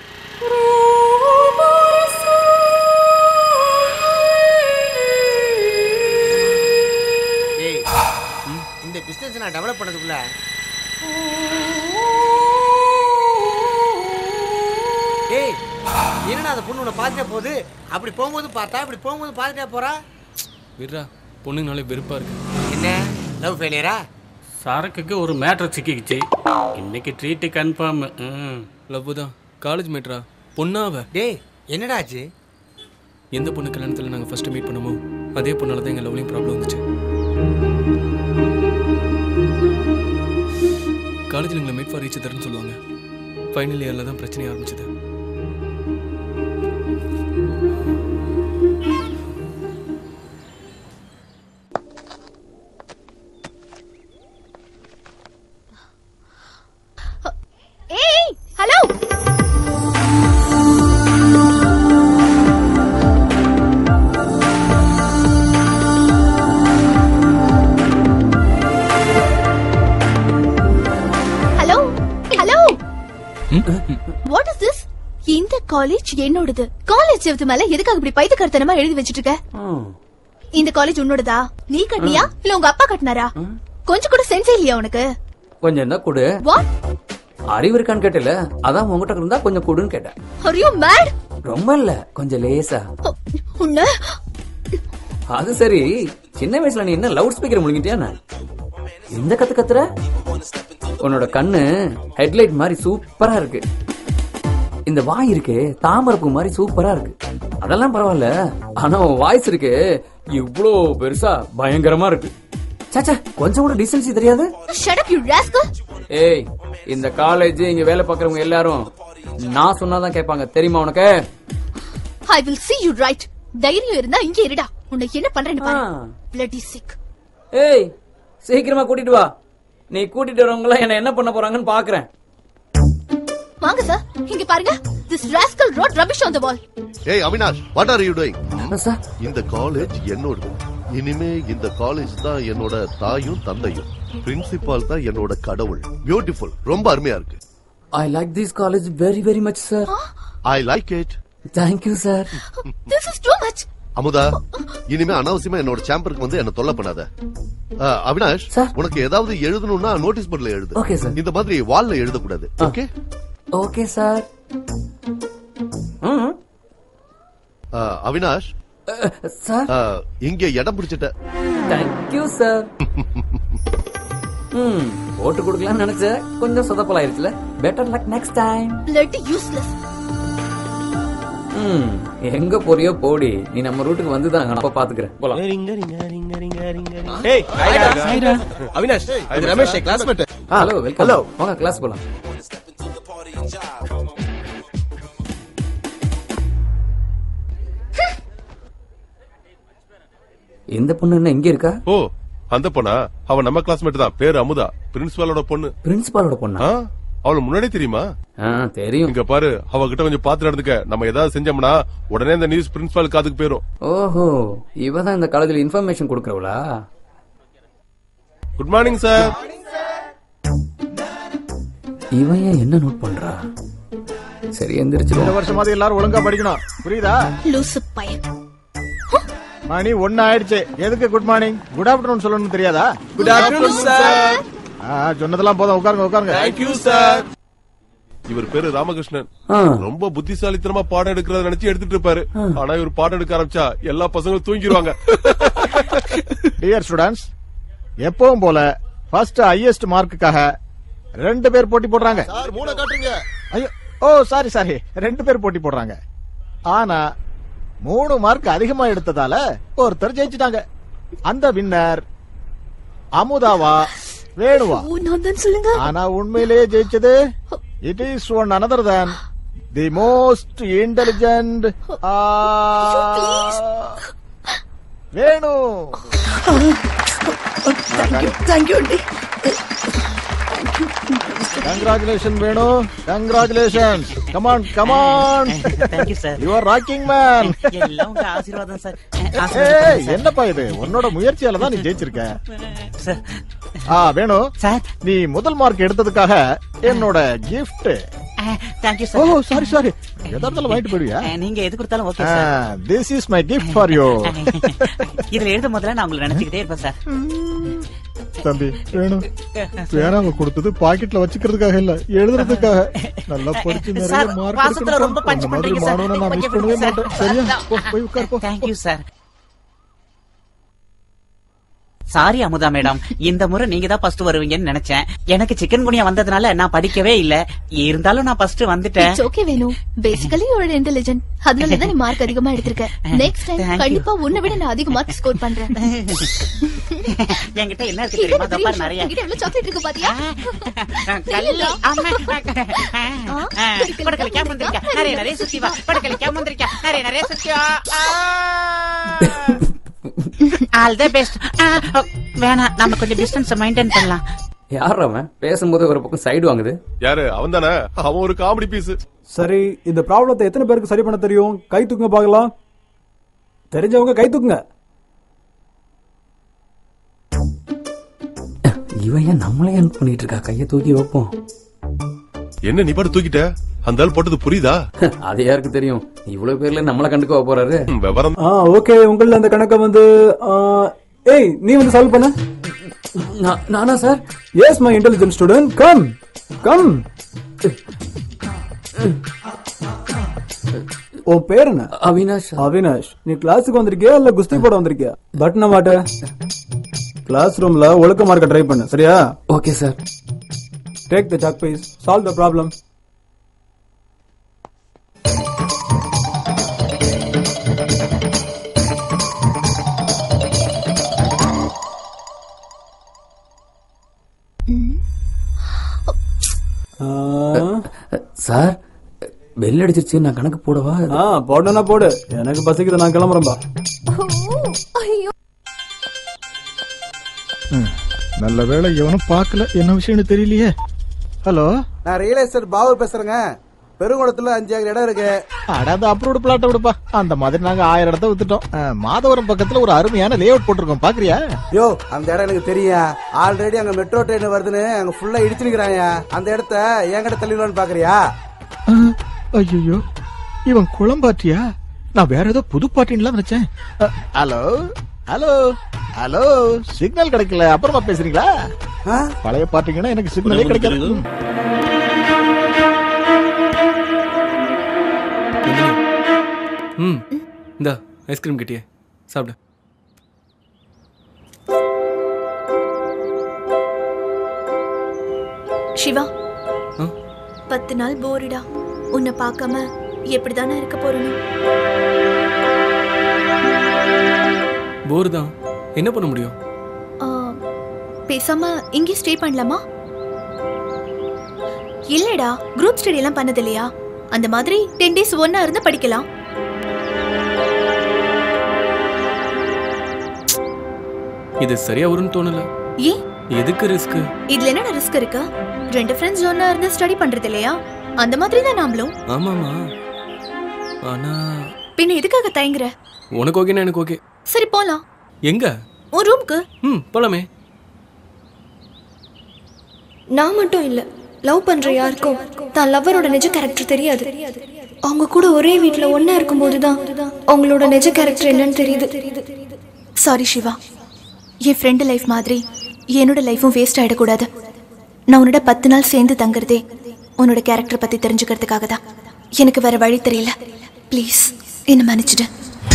ஏய் இந்த பிசினஸ் நான் டெவலப் பண்ணதுக்குள்ள ஏய் என்னடா அந்த பொண்ணு உன்னை பார்த்துட்டே போகுது அப்படி போகும்போது பார்த்தா இப்படி போகும்போது பார்த்துட்டே போறா விட்றா பொண்ணுங்கனாலே வெறுப்பா இருக்கு என்ன லவ் ஃபெயிலியரா சரக்குக்கு ஒரு மேட்டர் சிக்கிக்கிச்சு இன்னைக்கு ட்ரீட்டு கன்ஃபார்ம் லவ் தான் காலேஜ் மேட்ரா பொண்ணா அவ டேய் என்னடா ஆச்சு எந்த பொண்ணு கல்யாணத்தில் நாங்கள் ஃபர்ஸ்ட் மீட் பண்ணமோ அதே பொண்ணால தான் எங்கள் லவ்லையும் ப்ராப்ளம் வந்துச்சு காலேஜில் எங்களை மேட் ஃபார் ரீச் தரேன்னு சொல்லுவாங்க ஃபைனல் இயரில் தான் பிரச்சனை ஆரம்பிச்சது ஏய் hello hello hello what is this இந்த காலேஜ் என்னோடது காலேஜ் செவத்து மேல எதுக்காக இப்படி பைத்தியக்காரத்தனமா எழுதி வச்சிட்டு இருக்க இந்த காலேஜ் உன்னோடதா நீ கட்டினியா இல்ல உங்க அப்பா கட்டினாரா கொஞ்சம் கூட சென்ஸ் இல்லையா உனக்கு கொஞ்சம் என்ன கொடு வாட் அறிவு இருக்கான்னு கேட்டல அதான் உங்ககிட்ட இருந்தா கொஞ்சம் கொடுன்னு கேட்டேன் ஆர் யூ மேட் ரொம்ப இல்ல கொஞ்சம் லேசா உன்ன அது சரி சின்ன வயசுல நீ என்ன லவுட் ஸ்பீக்கர் முழுங்கிட்டியா நான் இந்த கத்து கத்துற உன்னோட கண்ணு ஹெட்லைட் மாதிரி சூப்பரா இருக்கு இந்த வாய் இருக்கு தாமரப்பூ மாதிரி சூப்பரா இருக்கு அதெல்லாம் பரவாயில்ல ஆனா உன் வாய்ஸ் இருக்கு இவ்ளோ பெருசா பயங்கரமா இருக்கு சாச்சா கொஞ்சம் கூட டிஸ்டன்சி தெரியாது ஷட் அப் யூ ராஸ்கல் ஏய் இந்த காலேஜ் இங்க வேலை பார்க்கறவங்க எல்லாரும் நான் சொன்னாதான் கேட்பாங்க தெரியுமா உனக்கு I will see you right தைரியம் இருந்தா இங்க இருடா உன்னை என்ன பண்றேன்னு பாரு bloody sick ஏய் சீக்கிரமா கூட்டிட்டு வா நீ கூட்டிட்டு வரவங்க எல்லாம் என்ன என்ன பண்ண போறாங்கன்னு பாக்குறேன் வாங்க சார் இங்க பாருங்க this rascal wrote rubbish on the wall ஏய் Avinash what are you doing இந்த காலேஜ் என்னோடது இனிமே இந்த காலேஜ் தான் என்னோட தாயும் தந்தையும் பிரின்சிபால் தான் என்னோட கடவுள் பியூட்டிஃபுல் ரொம்ப அருமையா இருக்கு I like this college very very much sir I like it thank you sir this is too much Amudha இனிமே அனாவசியமா என்னோட சேம்பருக்கு வந்து என்ன தொல்லை பண்ணாத ஆ, அவினாஷ் உனக்கு ஏதாவது எழுதணும்னா நோட்டீஸ் போர்ட்ல எழுது Okay, sir. இந்த மாதிரி வால்ல எழுதக்கூடாது okay okay sir Avinash sir ஆ, இங்க இடம் பிடிச்சிட்ட தேங்க்யூ சார் ம் போட்டு கொடுக்கலாம்னு நினைச்சேன் கொஞ்சம் சொதப்பலாயிருச்சுல better luck next time bloody useless ம் எங்க போறியோ போடி நீ நம்ம ரூட்டுக்கு வந்து தான் அப்ப பாத்துக்கிறேன் போலாம் ஏய் ஹாய்டா அவினாஷ் இது Ramesh classmate hello welcome hello வாங்க கிளாஸ் போலாம் இந்த பொண்ணு என்ன இங்க இருக்கா ஓ அந்த பொண்ணா அவ நம்ம கிளாஸ்மேட் தான் பேரு அமுதா பிரின்சிபாலோட பொண்ணு பிரின்சிபாலோட பொண்ணா ஆ, அவளுக்கு முன்னாடி தெரியுமா தெரியும் இங்க பாரு அவகிட்ட கொஞ்சம் பாத்து நடந்துக்க நம்ம ஏதாவது செஞ்சோம்னா உடனே இந்த நியூஸ் பிரின்சிபால் காதுக்கு போயிரும் ஓஹோ இவ தான் இந்த காலேஜ்ல இன்ஃபர்மேஷன் கொடுக்கறவளா குட் மார்னிங் சார் இவன் ஏன் என்ன நோட் பண்றா சரி இந்த எந்திரிச்சிருவோம் வருஷமாவது எல்லாரும் ஒழுங்கா படிக்கணும் புரியுதா லூசு பையன் மணி ஒண்ணு ஆயிடுச்சு எதுக்கு குட் மார்னிங் குட் ஆஃப்டர்நூன் சொல்லணும்னு தெரியாதா Good afternoon, sir. ஆ, சொன்னதெல்லாம் போதும் உட்காருங்க உட்காருங்க தேங்க்யூ சார் இவர் பேரு ராமகிருஷ்ணன் ஆ. ரொம்ப புத்திசாலித்தனமா பாடம் எடுக்கிறத நினைச்சு எடுத்துட்டு இருப்பாரு ஆனா இவர் பாடம் எடுக்க ஆரம்பிச்சா எல்லா பசங்களும் தூங்கிடுவாங்க டியர் ஸ்டூடண்ட்ஸ் எப்பவும் போல ஃபர்ஸ்ட் ஹையஸ்ட் மார்க்குக்காக ரெண்டு பேர் போட்டி போடுறாங்க சார் மூணை காட்டுங்க ஐயோ ஓ சாரி சாரி ரெண்டு பேர் போட்டி போடுறாங்க ஆனா மூணு மார்க் அதிகமா எடுத்ததால ஒருத்தர் ஜெயிச்சிட்டாங்க அந்த வின்னர் அமுதாவா வேணுவா ஓ நான் தான் சொல்லுங்க ஆனா உண்மையிலேயே ஜெயிச்சது it is one another than the most intelligent Venu thank you congratulation Venu congratulation come on come on thank you sir you are rocking man எல்லாம் உங்க ஆசீர்வாதம் சார் ஏய் என்னப்பா இது உன்னோட முயற்சியால தான் நீ ஜெயிச்சிருக்க ஆ வேணு சார் நீ முதல் மார்க் எடுத்ததுக்காக என்னோட gift தேங்க்யூ ஓ சார் சாரி சாரி எதார்த்தாலும் வாங்கிட்டு போயிடுவியா நீங்க எது கொடுத்தாலும் okay sir this is my gift for you இதுல எழுத முதல்ல நான் உங்களை நினைச்சுக்கிட்டே இருப்பேன் சார் தம்பி வேணும் பேனாவை கொடுத்தது பாக்கெட்ல வச்சுக்கிறதுக்காக இல்ல எழுதுறதுக்காக நல்லா படிச்சு நிறைய சார், மார்க் வாசத்துல ரொம்ப பஞ்ச் பண்றீங்க சார். மாணவனை நான் மிஸ் கொஞ்சம் பண்ணவே சார். மாட்டேன் சரியா போ, போய் உட்கார் போ thank you sir sorry Amudha madam இந்த முறை நீங்க தான் ஃபர்ஸ்ட் வருவீங்கன்னு நினைச்சேன் எனக்கு சிக்கன் குனியா வந்ததுனால நான் படிக்கவே இல்ல இருந்தாலும் நான் ஃபர்ஸ்ட் வந்துட்டேன் it's okay Venu basically you are intelligent அதனால தான் நீ மார்க் அதிகமா எடுத்திருக்க நெக்ஸ்ட் டைம் Thank you. கண்டிப்பா உன்னை விட நான் அதிக மார்க் ஸ்கோர் பண்றேன் என்கிட்ட என்ன இருக்கு தெரியுமா தப்பா நிறைய என்கிட்ட எவ்வளவு சாக்லேட் இருக்கு பாத்தியா கல்லு ஆமா படக்கலிக்கா முந்திரிக்கா நிறைய நிறைய சுத்தி வா படக்கலிக்கா முந்திரிக்கா நிறைய நிறைய சுத்தி வா ஆல் த பெஸ்ட் வேணாம் நம்ம கொஞ்சம் டிஸ்டன்ஸ் மெயின்டைன் பண்ணலாம் யார் அவன் பேசும்போது ஒரு பக்கம் சைடு வாங்குது யாரு அவன் தானே அவன் ஒரு காமெடி பீஸ் சரி இந்த ப்ராப்ளத்தை எத்தனை பேருக்கு சரி பண்ண தெரியும் கை தூக்குங்க பார்க்கலாம் தெரிஞ்சவங்க கை தூக்குங்க இவன் ஏன் நம்மளே அனுப்பி பண்ணிட்டு இருக்கா கையை தூக்கி வைப்போம் என்ன நீ பாட்டு தூக்கிட்ட அந்த ஆள் போட்டது புரியுதா அது யாருக்கு தெரியும் இவ்வளவு பேர்ல நம்மள கண்டுக்க போறாரு விவரம் ஆ ஓகே உங்கள அந்த கணக்கை வந்து ஆ, ஏய் நீ வந்து சால்வ் பண்ண நானா sir yes my intelligent student come come உன் பேர் என்ன அவினாஷ் அவினாஷ் நீ கிளாஸுக்கு வந்திருக்கியா இல்ல குஸ்தி போட வந்திருக்கியா பட்ன மாட்ட கிளாஸ் ரூம்ல ஒழுக்கமா இருக்க ட்ரை பண்ணு சரியா okay sir take the chalk piece solve the problem sir bell அடிச்சிருச்சு நான் கணக்கு போடவா ஆ போடனா போடு எனக்கு பசிக்குது நான் கிளம்புறேன்பா நல்ல வேளை எவனும் பார்க்கல என்ன விஷயம்னு தெரியலையே ஹலோ நான் ரியல் எஸ்டேட் பாபு பேசுறேங்க பெருங்குளத்துல அஞ்சு ஏக்கர் இடம் இருக்கு அட அந்த அப்ரூவ்டு பிளாட்டை விடுப்பா அந்த மாதிரி நாங்க ஆயிரம் இடத்த வித்துட்டோம் அஹ், மாதவரம் பக்கத்துல ஒரு அருமையான லே அவுட் போட்டிருக்கோம் பாக்குறியா யோ அந்த இடம் எனக்கு தெரியும் ஆல்ரெடி அங்க மெட்ரோ ட்ரெயின் வருதுன்னு அங்க ஃபுல்லா இடிச்சு நிக்கிறாங்க அந்த இடத்த என்கிட்ட தள்ளிடலாம்னு பாக்குறியா ஐயோ இவன் குளம்பாட்டியா நான் வேற ஏதோ புது பாட்டின்லாம் நினைச்சேன் அஹ், ஹலோ ஹலோ ஹலோ சிக்னல் கிடைக்கல அப்புறமா பேசுறீங்களா பழைய பாட்டிங்கன்னா எனக்கு சிக்னலே கிடைக்காது ம் இந்தா ஐஸ்கிரீம் கிட்டியே சாப்பிடு சிவா ஆ? பத்து நாள் போரிடா உன்னை பார்க்காம எப்படிதானே இருக்க போறணும் போர் தான் என்ன பண்ண முடியும் ஆ, பேசாம இங்கே ஸ்டே பண்ணலாமா இல்லடா குரூப் ஸ்டடி எல்லாம் பண்ணது இல்லையா அந்த மாதிரி டென் டேஸ் ஒன்னா இருந்து படிக்கலாம் இது சரியா வரும்னு தோணல ஏன் எதுக்கு ரிஸ்க் இதுல என்ன ரிஸ்க் இருக்கு ரெண்டு ஃப்ரெண்ட்ஸ் ஒன்னா இருந்து ஸ்டடி பண்றது இல்லையா அந்த மாதிரி தான் நாமளும் ஆமாமா ஆனா பின்ன எதுக்காக தயங்குற உனக்கு ஓகேனா எனக்கு ஓகே சரி போலாம் எங்க உன் ரூம்க்கு ம் போலாமே நான் மட்டும் இல்ல லவ் பண்ற யாருக்கும் தான் லவ்வரோட நிஜ கேரக்டர் தெரியாது அவங்க கூட ஒரே வீட்ல ஒண்ணா இருக்கும்போது தான் அவங்களோட நிஜ கேரக்டர் என்னன்னு தெரியுது சாரி சிவா என் ஃப்ரெண்டு லைஃப் மாதிரி என்னோட லைஃபும் வேஸ்ட் ஆயிடக்கூடாது நான் உன்னோட பத்து நாள் சேர்ந்து தங்குறதே உன்னோட கேரக்டர் பத்தி தெரிஞ்சுக்கிறதுக்காக தான் எனக்கு வேற வழி தெரியல ப்ளீஸ் என்ன மன்னிச்சிடு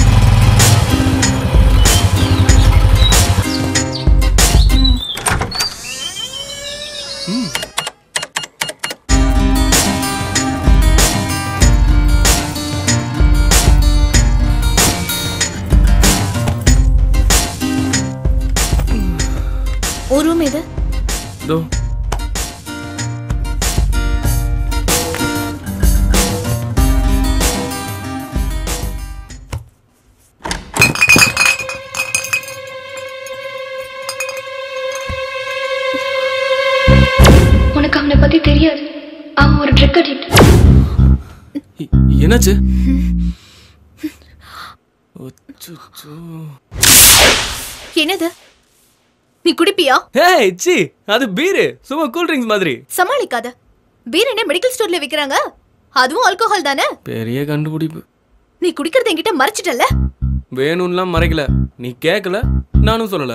ஒரு ரூம் எது இதோ உனக்கு அவனை பத்தி தெரியாது அவன் ஒரு ட்ரிக் அடிக்ட் என்னாச்சு அச்சச்சோ. என்னது நீ குடிப்பியா ஏய் சி அது பீரு சும்மா கூல் ட்ரிங்க்ஸ் மாதிரி சமாளிக்காத பீர் என்ன மெடிக்கல் ஸ்டோர்ல விக்கிறாங்க அதுவும் ஆல்கோஹால் தானே பெரிய கண்டுபிடிப்பு நீ குடிக்கிறத என்கிட்ட மறைச்சிட்டல்ல வேணும்லாம் மறைக்கல நீ கேட்கல நானும் சொல்லல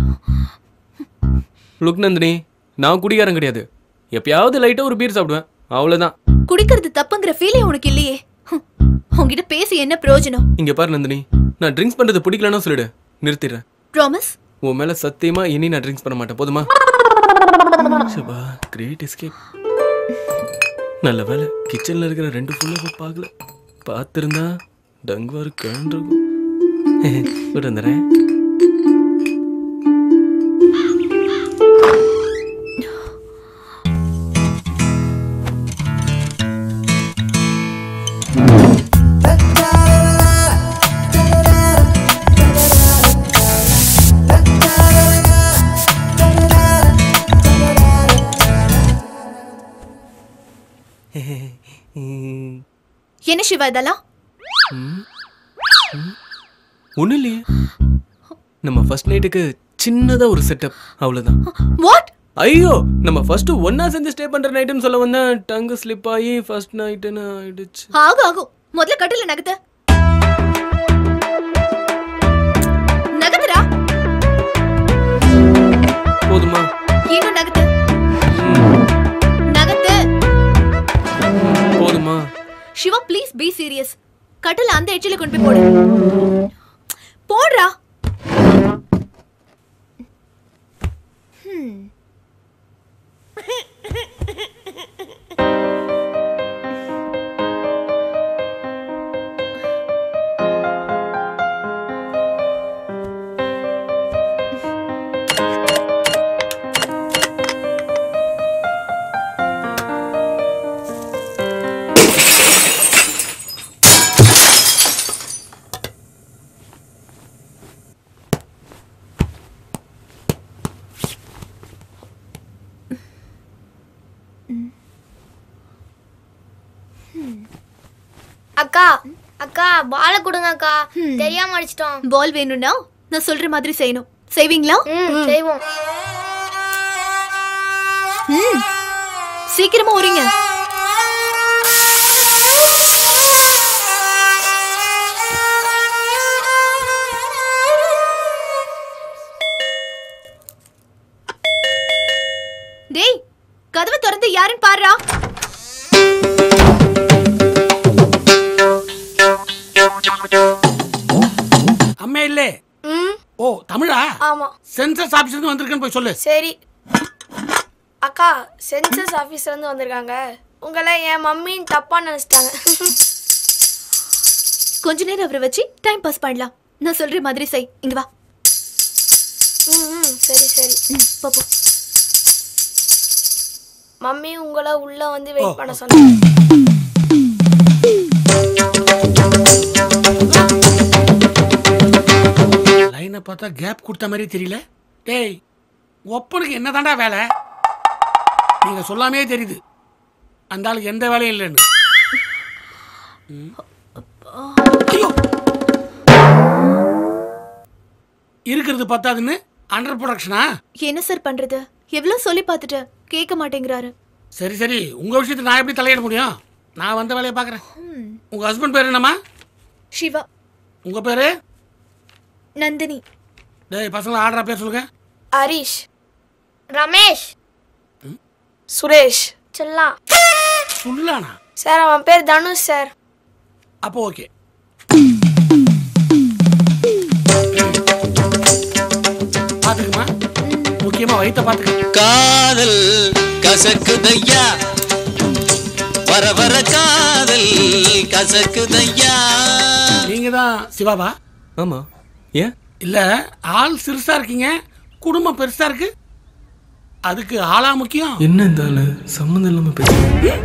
லுக் நந்தினி நான் குடிகாரன் கிடையாது எப்பயாவது லைட்டா ஒரு பீர் சாப்பிடுவேன் அவ்வளவுதான் குடிக்கிறது தப்புங்கிற ஃபீலே உனக்கு இல்லையே ஹம். உன்கிட்ட பேசி என்ன பிரயோஜனம் இங்க பாரு நந்தினி நான் ட்ரிங்க்ஸ் பண்றது பிடிக்கலன்னா சொல்லிடு நிறுத்திடுறேன் ப்ராமிஸ் உன் மேல சத்தியமா இனி நான் ட்ரிங்க்ஸ் பண்ண மாட்டேன் போதுமா சபா கிரேட் எஸ்கேப் நல்ல வேலை கிச்சன்ல இருக்கிற ரெண்டு ஃபுல்லா பார்க்கல பார்த்திருந்தா டங்குவாரு கிழண்டிருக்கும் விட்டு வந்துடுறேன் என்ன சிவா இதெல்லாம் ஒன்றும் இல்லையே நம்ம ஃபர்ஸ்ட் நைட்டுக்கு சின்னதா ஒரு செட்டப் அவ்வளவுதான் வாட் ஐயோ நம்ம ஃபர்ஸ்ட் ஒண்ணா சேர்ந்து ஸ்டே பண்ற நைட்டுன்னு சொல்ல வந்தேன் டங்கு ஸ்லிப் ஆகி ஃபர்ஸ்ட் நைட்டுன்னு ஆயிடுச்சு ஆகும் ஆகும் முதல்ல கட்டில நகத்த நகத்துடா போதுமா இன்னும் நகத்து நகத்து போதுமா சிவா ப்ளீஸ் பி சீரியஸ் கட்டில அந்த எட்ஜில கொண்டு போய் போடு போடுறா ஹம். அக்கா அக்கா பால கொடுங்க அக்கா தெரியாம அடிச்சிட்டோம் பால் வேணும்னா நான் சொல்ற மாதிரி செய்யணும் செய்வீங்களா ம், செய்வோம் ம். சீக்கிரமா வரீங்க டேய் கதவை திறந்து யாருன்னு பாருடா அம்மே இல்லே ஓ தமிழா ஆமா சென்சஸ் ஆபீஸ்ல இருந்து வந்திருக்கேன்னு போய் சொல்லு சரி அக்கா சென்சஸ் ஆபீஸ்ல இருந்து வந்திருக்காங்க உங்களை என் மம்மின்னு தப்பா நினைச்சிட்டாங்க கொஞ்ச நேரம் அவரை வச்சு டைம் பாஸ் பண்ணலாம் நான் சொல்ற மாதிரி செய் இங்க வா ம், ம், சரி சரி ம், போ போ. மம்மி உங்களை உள்ள வந்து வெயிட் பண்ண சொன்னாங்க லைனை பார்த்தா கேப் கொடுத்த மாதிரி தெரியல டேய் ஒப்பனுக்கு என்னதான்டா வேலை நீங்க சொல்லாமே தெரியுது அந்த ஆளுக்கு எந்த வேலையும் இல்லைன்னு ம். ஐயோ இருக்கிறது பத்தாதுன்னு அண்டர் ப்ரொடக்ஷனா என்ன சார் பண்றது எவ்வளவு சொல்லி பார்த்துட்டு கேட்க மாட்டேங்கிறாரு சரி சரி உங்க விஷயத்தை நான் எப்படி தலையிட முடியும் நான் வந்த வேலையை பார்க்குறேன் உங்க ஹஸ்பண்ட் பேர் என்னம்மா சிவா உங்க பேரு நந்தினி டேய் பசங்களை ஆடுற பேர் சொல்லுங்க ஹரிஷ் ரமேஷ் சுரேஷ் செல்லா சொல்லானா சார் அவன் பேர் தனுஷ் சார் அப்போ ஓகே பாத்துக்குமா முக்கியமா வயித்த பாத்துக்க காதல் கசக்குதையா வர வர காதல் கசக்குதையா நீங்க தான் சிவாபா ஆமா ஏன் இல்ல ஆள் சிறுசா இருக்கீங்க குடும்பம் பெருசா இருக்கு அதுக்கு ஆளா முக்கியம் என்ன இந்த ஆளு சம்மந்தம் இல்லாம பேசுறேன்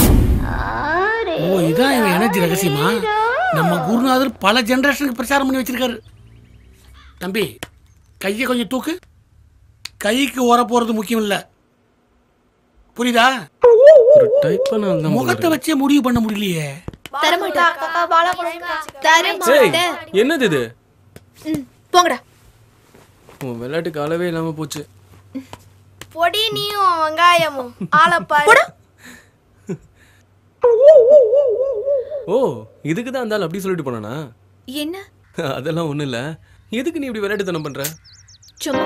ஓ இதான் இவன் எனர்ஜி ரகசியமா நம்ம குருநாதர் பல ஜெனரேஷனுக்கு பிரச்சாரம் பண்ணி வச்சிருக்காரு தம்பி கையை கொஞ்சம் தூக்கு கைக்கு ஓர போறது முக்கியம் இல்ல புரியுதா ஒரு டைப் பண்ண ஆள் தான் போல முகத்தை வச்சே முடிவு பண்ண முடியலையே தரமாட்டேன் ஏய், தரமாட்டேன் என்னது இது ம், போங்கடா உன் விளையாட்டுக்கு அளவே இல்லாம போச்சு பொடி நீயும் வெங்காயமும் ஆளப்பாரு ஓ இதுக்கு தான் அந்த ஆள் அப்படி சொல்லிட்டு போனானா என்ன அதெல்லாம் ஒண்ணும் இல்ல எதுக்கு நீ இப்படி விளையாட்டுத்தனம் பண்ற சும்மா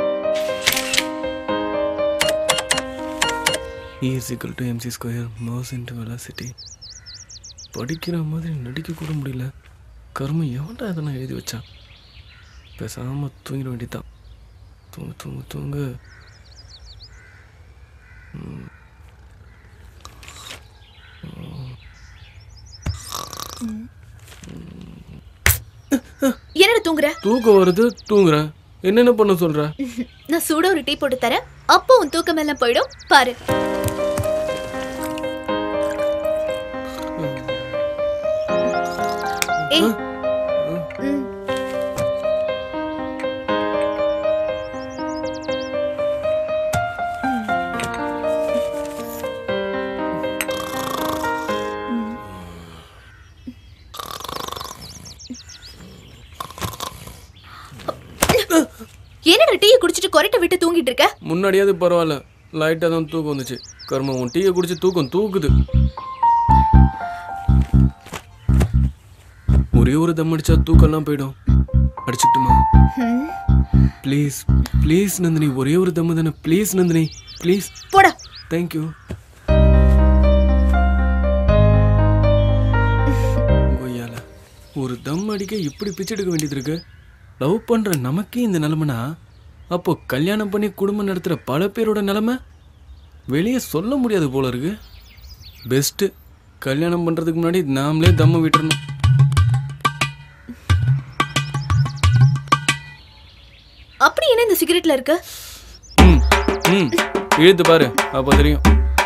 E is equal to mc square mass into velocity படிக்கிற மாதிரி நடிக்க கூட முடியல கர்மம் எவன்டா இதெல்லாம் எழுதி வச்சான் பேசாம தூங்கிட வேண்டியதுதான் தூங்கு தூங்கு தூங்கு ம். என்னடா தூங்குற தூக்கம் வருது தூங்குறேன் என்னென்ன பண்ண சொல்ற நான் சூட ஒரு டீ போட்டு தரேன் அப்போ உன் தூக்கம் எல்லாம் போயிடும் பாரு ஏய் ம். என்னடா டீயை குடிச்சிட்டு கொரட்டை விட்டு தூங்கிட்டு இருக்க முன்னாடியாவது பரவாயில்ல லைட்டாக தான் தூக்கம் வந்துச்சு கர்மம் உன் டீயை குடிச்சு தூக்கம் தூக்குது ஒரே ஒரு தம் அடிச்சா தூக்கம்லாம் போயிடும் அடிச்சுட்டுமா ம். ப்ளீஸ் ப்ளீஸ் நந்தினி ஒரே ஒரு தம்மு தானே ப்ளீஸ் நந்தினி ப்ளீஸ் போடா தேங்க்யூ கொய்யால ஒரு தம் அடிக்க இப்படி பிச்சை எடுக்க வேண்டியது இருக்கு லவ் பண்ற நமக்கே இந்த நிலைமைனா அப்போ கல்யாணம் பண்ணி குடும்பம் நடத்துற பல பேரோட நிலைமை வெளியே சொல்ல முடியாது போல இருக்கு பெஸ்ட்டு கல்யாணம் பண்றதுக்கு முன்னாடி நாமளே தம்ம விட்டுறணும் அப்படி என்ன இந்த சிகரெட்ல இருக்கு ம் ம் இழுத்து பாரு அப்போ தெரியும்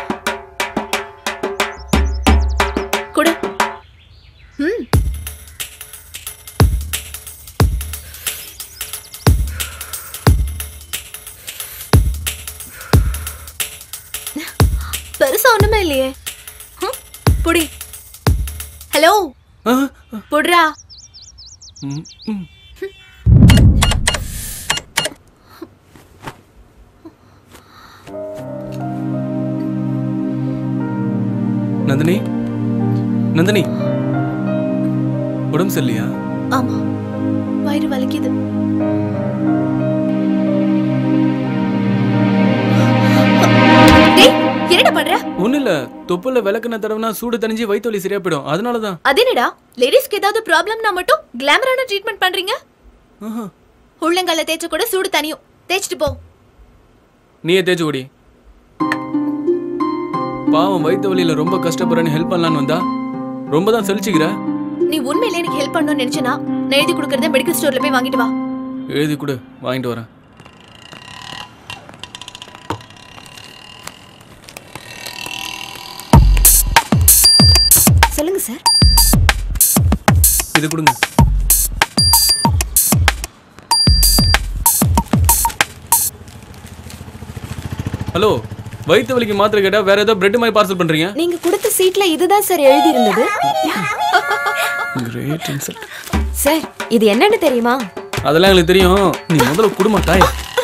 கொடு ம் பெருசா ஒண்ணுமே இல்லையே ஹம், புடி ஹலோ புடுறா ம் ம் நந்தினி நந்தினி உடம்பு சரியில்லையா ஆமா வயிறு வலிக்குது டேய் என்னடா பண்ற ஒன்றும் இல்லை தொப்புல விளக்குன தடவைனா சூடு தணிஞ்சு வயிற்று வலி சரியா போயிடும் அதனால தான் அது என்னடா லேடிஸ்க்கு ஏதாவது ப்ராப்ளம்னா மட்டும் கிளாமரான ட்ரீட்மெண்ட் பண்றீங்க உள்ளங்கால தேய்ச்ச கூட சூடு தனியும் தேய்ச்சிட்டு போ நீயே தேய்ச்சி குடி பாவம் வயிற்று வலியில ரொம்ப கஷ்டப்படுறேன்னு ஹெல்ப் பண்ணலான்னு வந்தா ரொம்ப தான் சலிச்சுக்கிற நீ உண்மையிலே எனக்கு ஹெல்ப் பண்ணணும்னு நினைச்சனா நான் எழுதி கொடுக்கறத மெடிக்கல் ஸ்டோர்ல போய் வாங்கிட்டு வா எழுதி கொடு வாங்கிட்டு வரேன் சொல்லுங்க சார் இது கொடுங்க ஹலோ வயிற்று வலிக்கு மாத்திரை கேட்டா வேற ஏதோ பிரெட் மாதிரி பார்சல் பண்றீங்க நீங்க கொடுத்த சீட்ல இதுதான் சார் எழுதி இருந்தது கிரேட் இன்சல்ட் சார் இது என்னன்னு தெரியுமா அதெல்லாம் எங்களுக்கு தெரியும் நீ முதல்ல குடும்ப தாய்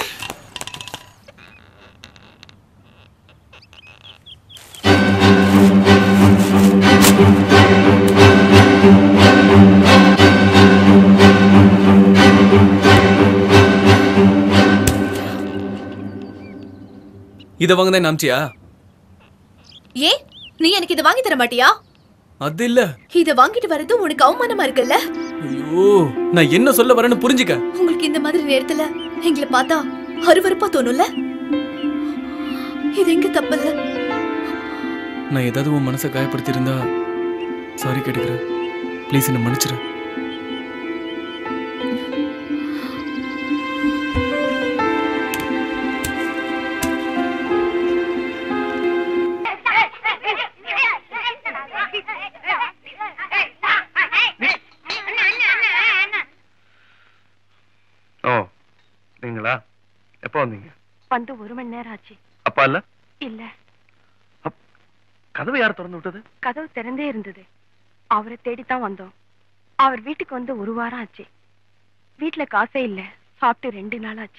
இத வாங்க தான் நம்பிச்சியா ஏன் நீ எனக்கு இதை வாங்கி தர மாட்டியா அது இல்ல இத வாங்கிட்டு வர்றது உனக்கு அவமானமா இருக்குல்ல ஐயோ நான் என்ன சொல்ல வரேன்னு புரிஞ்சுக்க உங்களுக்கு இந்த மாதிரி நேரத்துல எங்களை பார்த்தா அருவருப்பா தோணும்ல இது எங்க தப்பில்ல நான் ஏதாவது உன் மனசை காயப்படுத்தி இருந்தா சாரி கேட்டுக்கிறேன் ப்ளீஸ் என்ன மன்னிச்சிரு ஓ நீங்களா எப்போ வந்தீங்க வந்து ஒரு மணி நேரம் ஆச்சு அப்பா இல்ல இல்ல கதவை யார் திறந்து விட்டது கதவு திறந்தே இருந்தது அவரை தேடித்தான் வந்தோம் அவர் வீட்டுக்கு வந்து ஒரு வாரம் ஆச்சு வீட்ல காசே இல்ல சாப்பிட்டு ரெண்டு நாள் ஆச்சு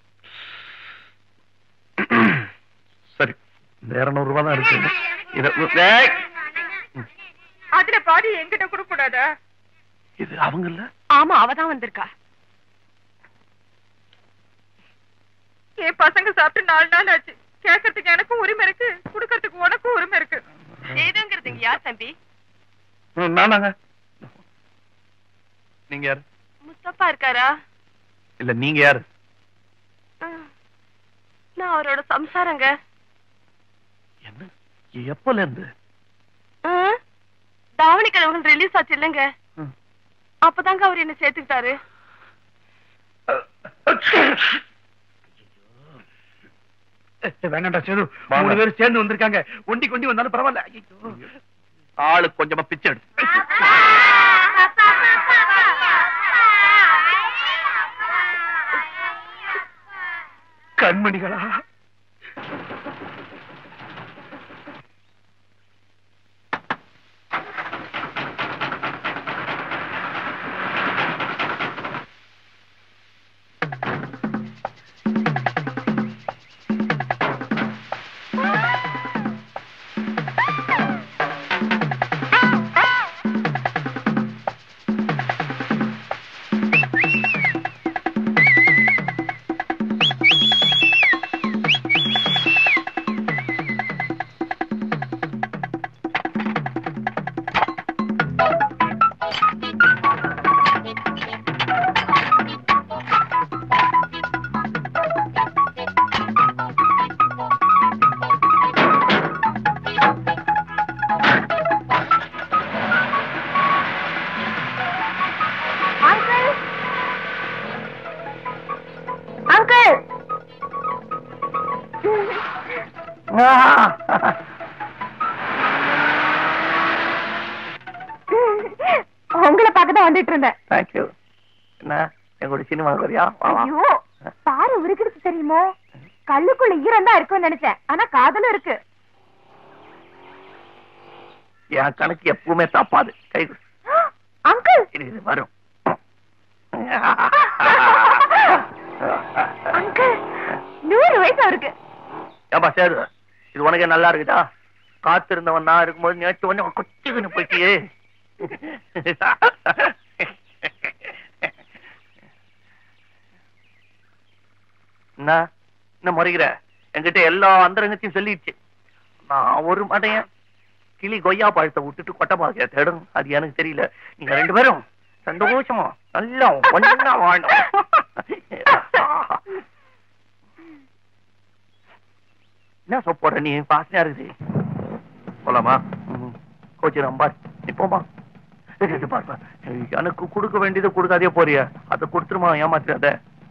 சரி இந்த இருநூறு ரூபாய் தான் இருக்கு இத ஏய், அதுல பாதி என்கிட்ட கொடுக்க கூடாதா இது அவங்க இல்ல ஆமா அவதான் வந்திருக்கா என் பசங்க சாப்பிட்டு நாலு நாள் ஆச்சு கேட்கறதுக்கு எனக்கும் உரிமை இருக்கு குடுக்கறதுக்கு உனக்கும் உரிமை இருக்கு ஏதுங்கிறதுங்க யார் தம்பி ம், நானாங்க நீங்க யாரு முஸ்தபா இருக்காரா இல்ல நீங்க யாரு நான் அவரோட சம்சாரங்க எப்பல இருந்து ஆ? தாவணி கழகம் ரிலீஸ் ஆச்சு இல்லைங்க அப்பதாங்க அவர் என்ன சேர்த்துக்கிட்டாரு வேணாண்டா சேது மூணு பேரும் சேர்ந்து வந்திருக்காங்க ஒண்டி கொண்டி வந்தாலும் பரவாயில்ல ஐயோ. ஆளு கொஞ்சமா பிச்சை எடு கண்மணிகளா அங்கிள் உங்களை பார்க்க தான் வந்துட்டு இருந்தேன் தேங்க்யூ என்ன எங்களோட சினிமா வரியா வா வா ஐயோ பாரு உருக்கிடுச்சு தெரியுமோ கல்லுக்குள்ள ஈரம் தான் இருக்கும்னு நினைச்சேன் ஆனா காதலும் இருக்கு என் கணக்கு எப்பவுமே தப்பாது கை கொடு. அங்கிள் இரு, இரு, வரும் அங்கிள் நூறு வயசு அவருக்கு ஏப்பா சேது இது உனக்கே நல்லா இருக்குதா காத்திருந்தவன் நான் இருக்கும்போது நேற்று வந்து கொச்சுக்குன்னு போயிட்டியே என்ன என்ன முறைகிற என்கிட்ட எல்லா அந்தரங்கத்தையும் சொல்லிடுச்சு நான் ஒரு மடையன் கிளி கொய்யா பழத்தை விட்டுட்டு கொட்டை பாக்கிய தேடும் அது எனக்கு தெரியல நீங்க ரெண்டு பேரும் சந்தோஷமா நல்லா ஒன்னா வாழும் என்ன சோப் போடுற நீ பாசனையா இருக்குது போலாமா கோச்சு ரொம்ப நீ போமா ஏய், இது பாரு, பாரு. எனக்கு கொடுக்க வேண்டியதை கொடுக்காதே போறிய அதை கொடுத்துருமா ஏமாத்திராத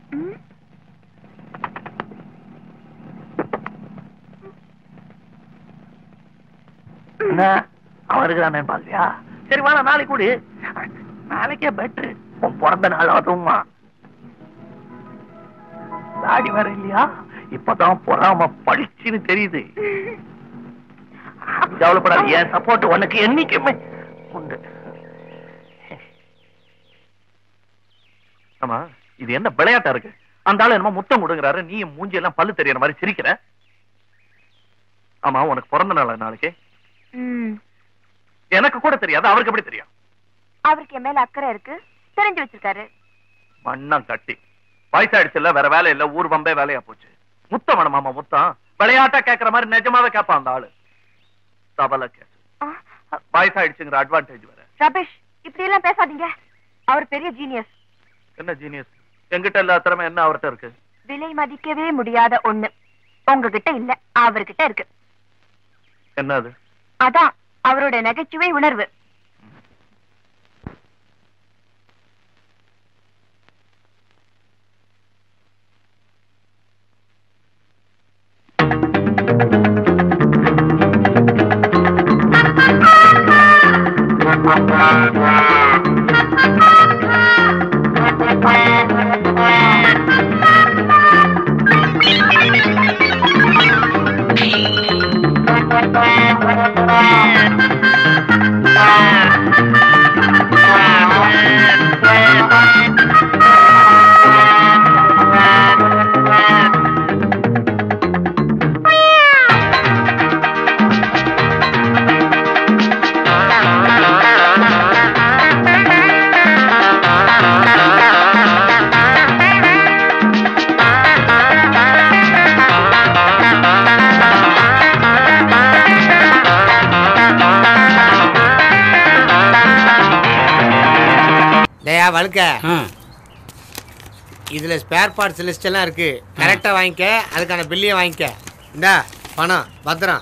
என்ன அவன் இருக்கிறானே பாக்குறியா சரி வா நான் நாளைக்கு கொடு நாளைக்கே பெட்ரு உன் பிறந்த நாள் அதுவுமா தாடி வேற இல்லையா இப்பதான் பொறாம பளிச்சுன்னு தெரியுது கவலைப்படாத என் சப்போர்ட் உனக்கு என்னைக்குமே உண்டு ஆமா இது என்ன விளையாட்டா இருக்கு அந்த ஆளு என்னமோ முத்தம் கொடுங்கறாரு நீ மூஞ்சி எல்லாம் பல்லு தெரியற மாதிரி சிரிக்கிற ஆமா உனக்கு பிறந்த நாள் நாளைக்கு எனக்கு கூட தெரியாது அவருக்கு எப்படி தெரியும் அவருக்கு என் மேல அக்கறை இருக்கு தெரிஞ்சு வச்சிருக்காரு மண்ணம் கட்டி வயசாயிடுச்சு இல்ல வேற வேலை இல்ல ஊர் வம்பே வேலையா போச்சு முத்தம் வேணுமாமா முத்தம் விளையாட்டா கேக்குற மாதிரி நிஜமாவே கேட்பான் அந்த ஆளு தவளை கேஸ் வயசாயிடுச்சுங்கிற அட்வான்டேஜ் வேற ரபேஷ் இப்படி எல்லாம் பேசாதீங்க அவர் பெரிய ஜீனியஸ் என்ன ஜீனியஸ் எங்கிட்ட எல்லா திறமை என்ன அவர்கிட்ட இருக்கு விலை மதிக்கவே முடியாத ஒண்ணு உங்ககிட்ட இல்ல அவர்கிட்ட இருக்கு என்ன அது அதான் அவரோட நகைச்சுவை உணர்வு டேயா வழுக்க இதுல ஸ்பேர் பார்ட்ஸ் லிஸ்ட் எல்லாம் இருக்கு கரெக்டா வாங்கிக்க அதுக்கான பில்லையும் வாங்கிக்க இந்தா பணம் பத்திரம்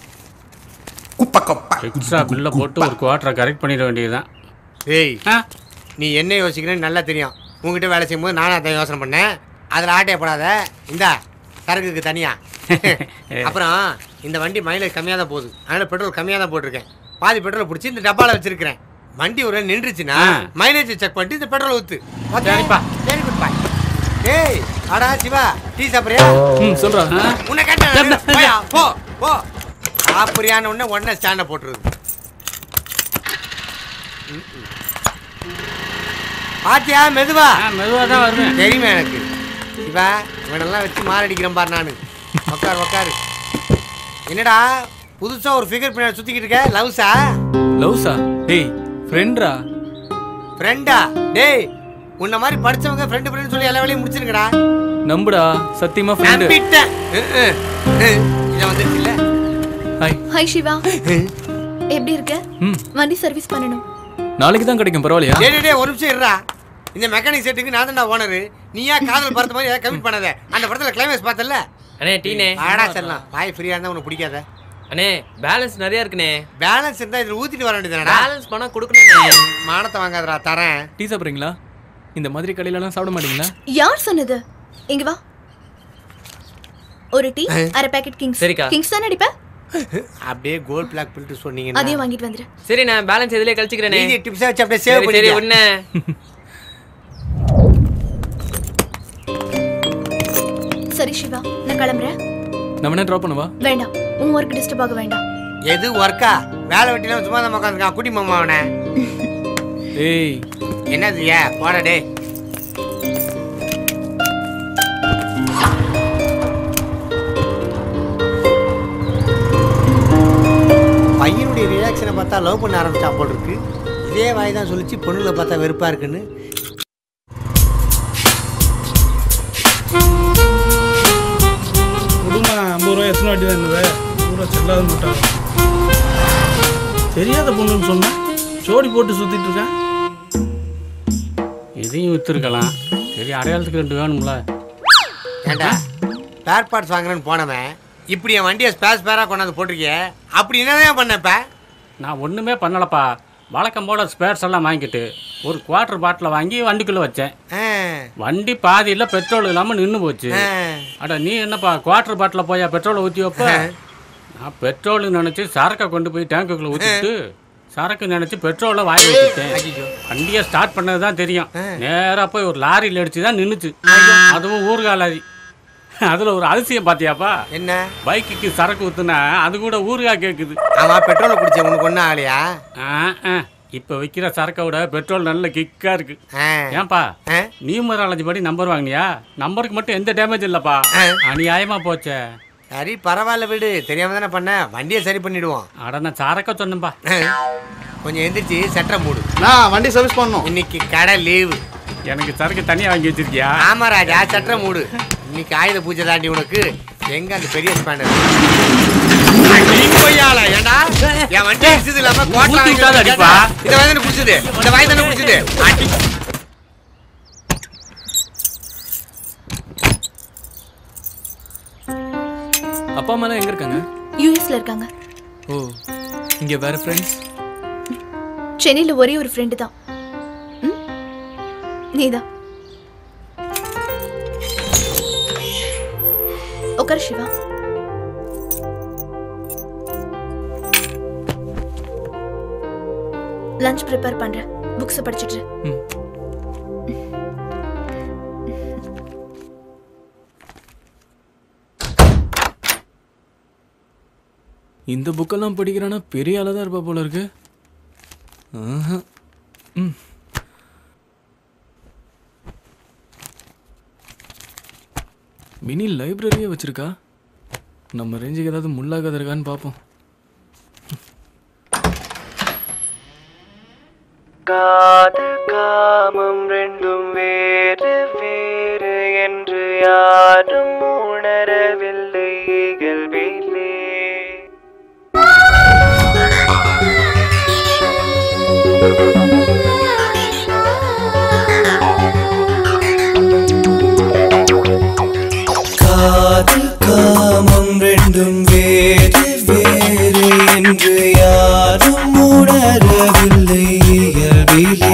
எக்ஸ்ட்ரா பில்லை போட்டு ஒரு குவார்டரை கரெக்ட் பண்ணிட வேண்டியதுதான் ஏய் நீ என்ன யோசிக்கிறேன்னு நல்லா தெரியும் உங்ககிட்ட வேலை செய்யும்போது நானும் அதான் யோசனை பண்ணேன் அதில் ஆட்டையப்படாத இந்தா சரக்குக்கு தனியா அப்புறம் இந்த வண்டி மைலேஜ் கம்மியாக தான் போகுது அதனால பெட்ரோல் கம்மியாக தான் போட்டிருக்கேன் பாதி பெட்ரோல் பிடிச்சி இந்த டப்பாவில் வச்சிருக்கிறேன் வண்டி ஒரு வேளை நின்றுச்சுன்னா மைலேஜ் செக் பண்ணிட்டு இந்த பெட்ரோல் ஊத்து சரிப்பா வெரி குட் பாய் ஏய் அடா சிவா டீ சாப்பிட்றியா ம் சொல்றா உன்னை கேட்டேன் போயா, போ போ சாப்பிட்றியான்னு உடனே உடனே ஸ்டாண்டை போட்டுருது ம், ம். பாத்தியா மெதுவா மெதுவா தான் வருவேன் தெரியுமே எனக்கு சிவா இவனெல்லாம் வச்சு மாரடிக்கிறேன் பாரு நானு உக்காரு உக்காரு என்னடா புதுசா ஒரு ஃபிகர் பின்னாடி சுத்திக்கிட்டு இருக்க லவ்ஸா லவ்ஸா டேய் ஃப்ரெண்ட்ரா ஃப்ரெண்டா டேய் உன்ன மாதிரி படிச்சவங்க ஃப்ரெண்டு ஃப்ரெண்டு சொல்லி எல்லா வேலையும் முடிச்சிருக்கடா நம்புடா சத்தியமா ஃப்ரெண்டு நம்பிட்டேன் அஹ், அஹ், அஹ். இதை வந்துருச்சு இல்ல ஹாய் ஹாய் சிவா எப்படி இருக்க ம் வண்டி சர்வீஸ் பண்ணணும் நாளைக்கு தான் கிடைக்கும் பரவாயில்லையா டேய் டேய், டேய் ஒரு நிமிஷம் இருடா இந்த மெக்கானிக் செட்டுக்கு நான் தான் ஓனர் நீயா காதல் படத்த மாதிரி ஏதாவது கமிட் பண்ணாத அந்த படத்துல கிளைமேக்ஸ் பார்த்தல அண்ணே டீனே ஆடா செல்லாம் வாய் ஃப்ரீயா இருந்தா உனக்கு பிடிக்காத அண்ணே பேலன்ஸ் நிறைய இருக்குண்ணே பேலன்ஸ் இருந்தா இதுல ஊத்திட்டு வர வேண்டியதுடா பேலன்ஸ் பணம் கொடுக்கணுண்ணே மானத்தை வாங்காதடா தரேன் டீ சாப்பிட்றீங்களா இந்த மாதிரி கடையிலலாம் சாப்பிட மாட்டீங்களா யார் சொன்னது இங்க வா ஒரு டீ அரை பாக்கெட் கிங்ஸ் சரிக்கா. கிங்ஸ் தானே அடிப்ப அப்படியே கோல்ட் பிளாக் பில்ட் சொன்னீங்கன்னா அதையும் வாங்கிட்டு வந்துரு சரி நான் பேலன்ஸ் எதுலயே கழிச்சுக்கிறேனே நீங்க டிப்ஸ் வச்சு அப்படியே சேவ் சரி சரி பண்ணிக்க உன்ன சரி சிவா நான் கிளம்புறேன் நம்ம என்ன ட்ராப் பண்ணவா வேண்டாம் உன் ஒர்க் டிஸ்டர்ப் ஆக வேண்டாம் எது ஒர்க்கா வேலை வெட்டிலாம் சும்மா தான் உட்காந்துருக்கான் குட்டி மாமா அவனை ஏய் என்னது ஏ போடா டேய் பையனுடைய ரியாக்ஷனை பார்த்தா லவ் பண்ண ஆரம்பிச்சா போல் இருக்கு இதே வாய் தான் சொல்லிச்சு பொண்ணுங்களை பார்த்தா வெறுப்பா இருக்குன்னு கொடுமா ஐம்பது ரூபா எத்தனை வாட்டி தான் என்னது பூரா செல்லாத மாட்டாங்க தெரியாத பொண்ணுன்னு சொன்னா ஜோடி போட்டு சுத்திட்டு இருக்கேன் இதையும் வித்துருக்கலாம் சரி அடையாளத்துக்கு ரெண்டு வேணும்ல ஏண்டா ஸ்பேர் பார்ட்ஸ் வாங்குறேன்னு போனவன் இப்படி என் வண்டியை ஸ்பேர் ஸ்பேராக கொண்டாந்து போட்டிருக்கிய அப்படி என்னதான் பண்ணப்ப நான் ஒன்றுமே பண்ணலப்பா வழக்கம் போல ஸ்பேர்ஸ் எல்லாம் வாங்கிட்டு ஒரு குவார்டர் பாட்டில் வாங்கி வண்டிக்குள்ளே வச்சேன் வண்டி பாதியில் பெட்ரோல் இல்லாமல் நின்று போச்சு அட நீ என்னப்பா குவார்டர் பாட்டில் போயா பெட்ரோலை ஊற்றி வைப்ப நான் பெட்ரோல் நினச்சி சரக்கை கொண்டு போய் டேங்குக்குள்ளே ஊற்றிட்டு சரக்கு நினச்சி பெட்ரோலை வாங்கி வச்சுட்டேன் வண்டியை ஸ்டார்ட் பண்ணது தான் தெரியும் நேராக போய் ஒரு லாரியில் அடிச்சு தான் நின்றுச்சு அதுவும் ஊர்காலாதி அதுல ஒரு அதிசயம் பாத்தியாப்பா என்ன பைக்குக்கு சரக்கு ஊத்துனா அது கூட ஊருகா கேக்குது ஆமா பெட்ரோல் குடிச்ச உனக்கு ஒன்றும் ஆகலையா ஆ, ஆ. இப்ப விக்கிற சரக்கை விட பெட்ரோல் நல்ல கிக்கா இருக்கு ஏன்பா நியூமராலஜி படி நம்பர் வாங்கினியா நம்பருக்கு மட்டும் எந்த டேமேஜ் இல்லப்பா அநியாயமா போச்சே சரி பரவாயில்ல விடு தெரியாம தானே பண்ண வண்டியை சரி பண்ணிடுவோம் அட நான் சரக்க சொன்னேன்பா கொஞ்சம் எந்திரிச்சு சட்டை மூடு நான் வண்டி சர்வீஸ் பண்ணணும் இன்னைக்கு கடை லீவு எனக்கு சரக்கு தனியா வாங்கி வச்சிருக்கியா ஆமா ராஜா சட்டை மூடு இன்னைக்கு ஆயுத பூஜை தாண்டி உனக்கு எங்க அந்த பெரிய ஸ்பேனர் நீ கொய்யால ஏண்டா என் வண்டி இடிச்சது இல்லாம கோட்டை ஊத்தி விட்டாத அடிப்பா. இந்த வாய் தானே குடிச்சது இந்த வாய் தானே குடிச்சது அடி அப்பா அம்மாலாம் எங்க இருக்காங்க யூஎஸ்ல இருக்காங்க ஓ இங்க வேற ஃப்ரெண்ட்ஸ் சென்னையில ஒரே ஒரு ஃப்ரெண்டு தான் ம்? நீதான் உட்கார் சிவா லஞ்ச் ப்ரிப்பேர் பண்றேன் புக்ஸ் படிச்சிட்டு இரு. இந்த புக்கெல்லாம் படிக்கிறானா பெரிய ஆளா தான் இருப்பா போல இருக்கு ஆஹா. ம். மினி லைப்ரரியே வச்சிருக்கா நம்ம ரேஞ்சுக்கு ஏதாவது முள்ளாகாத இருக்கான்னு பார்ப்போம் காதல் காமம் ரெண்டும் வேறு வேறு என்று யாரும் உணரவில்லை இயல்பிலே காதல் காமம் ரெண்டும் வேறு வேறு என்று யாரும் உணரவில்லை இயல்பிலே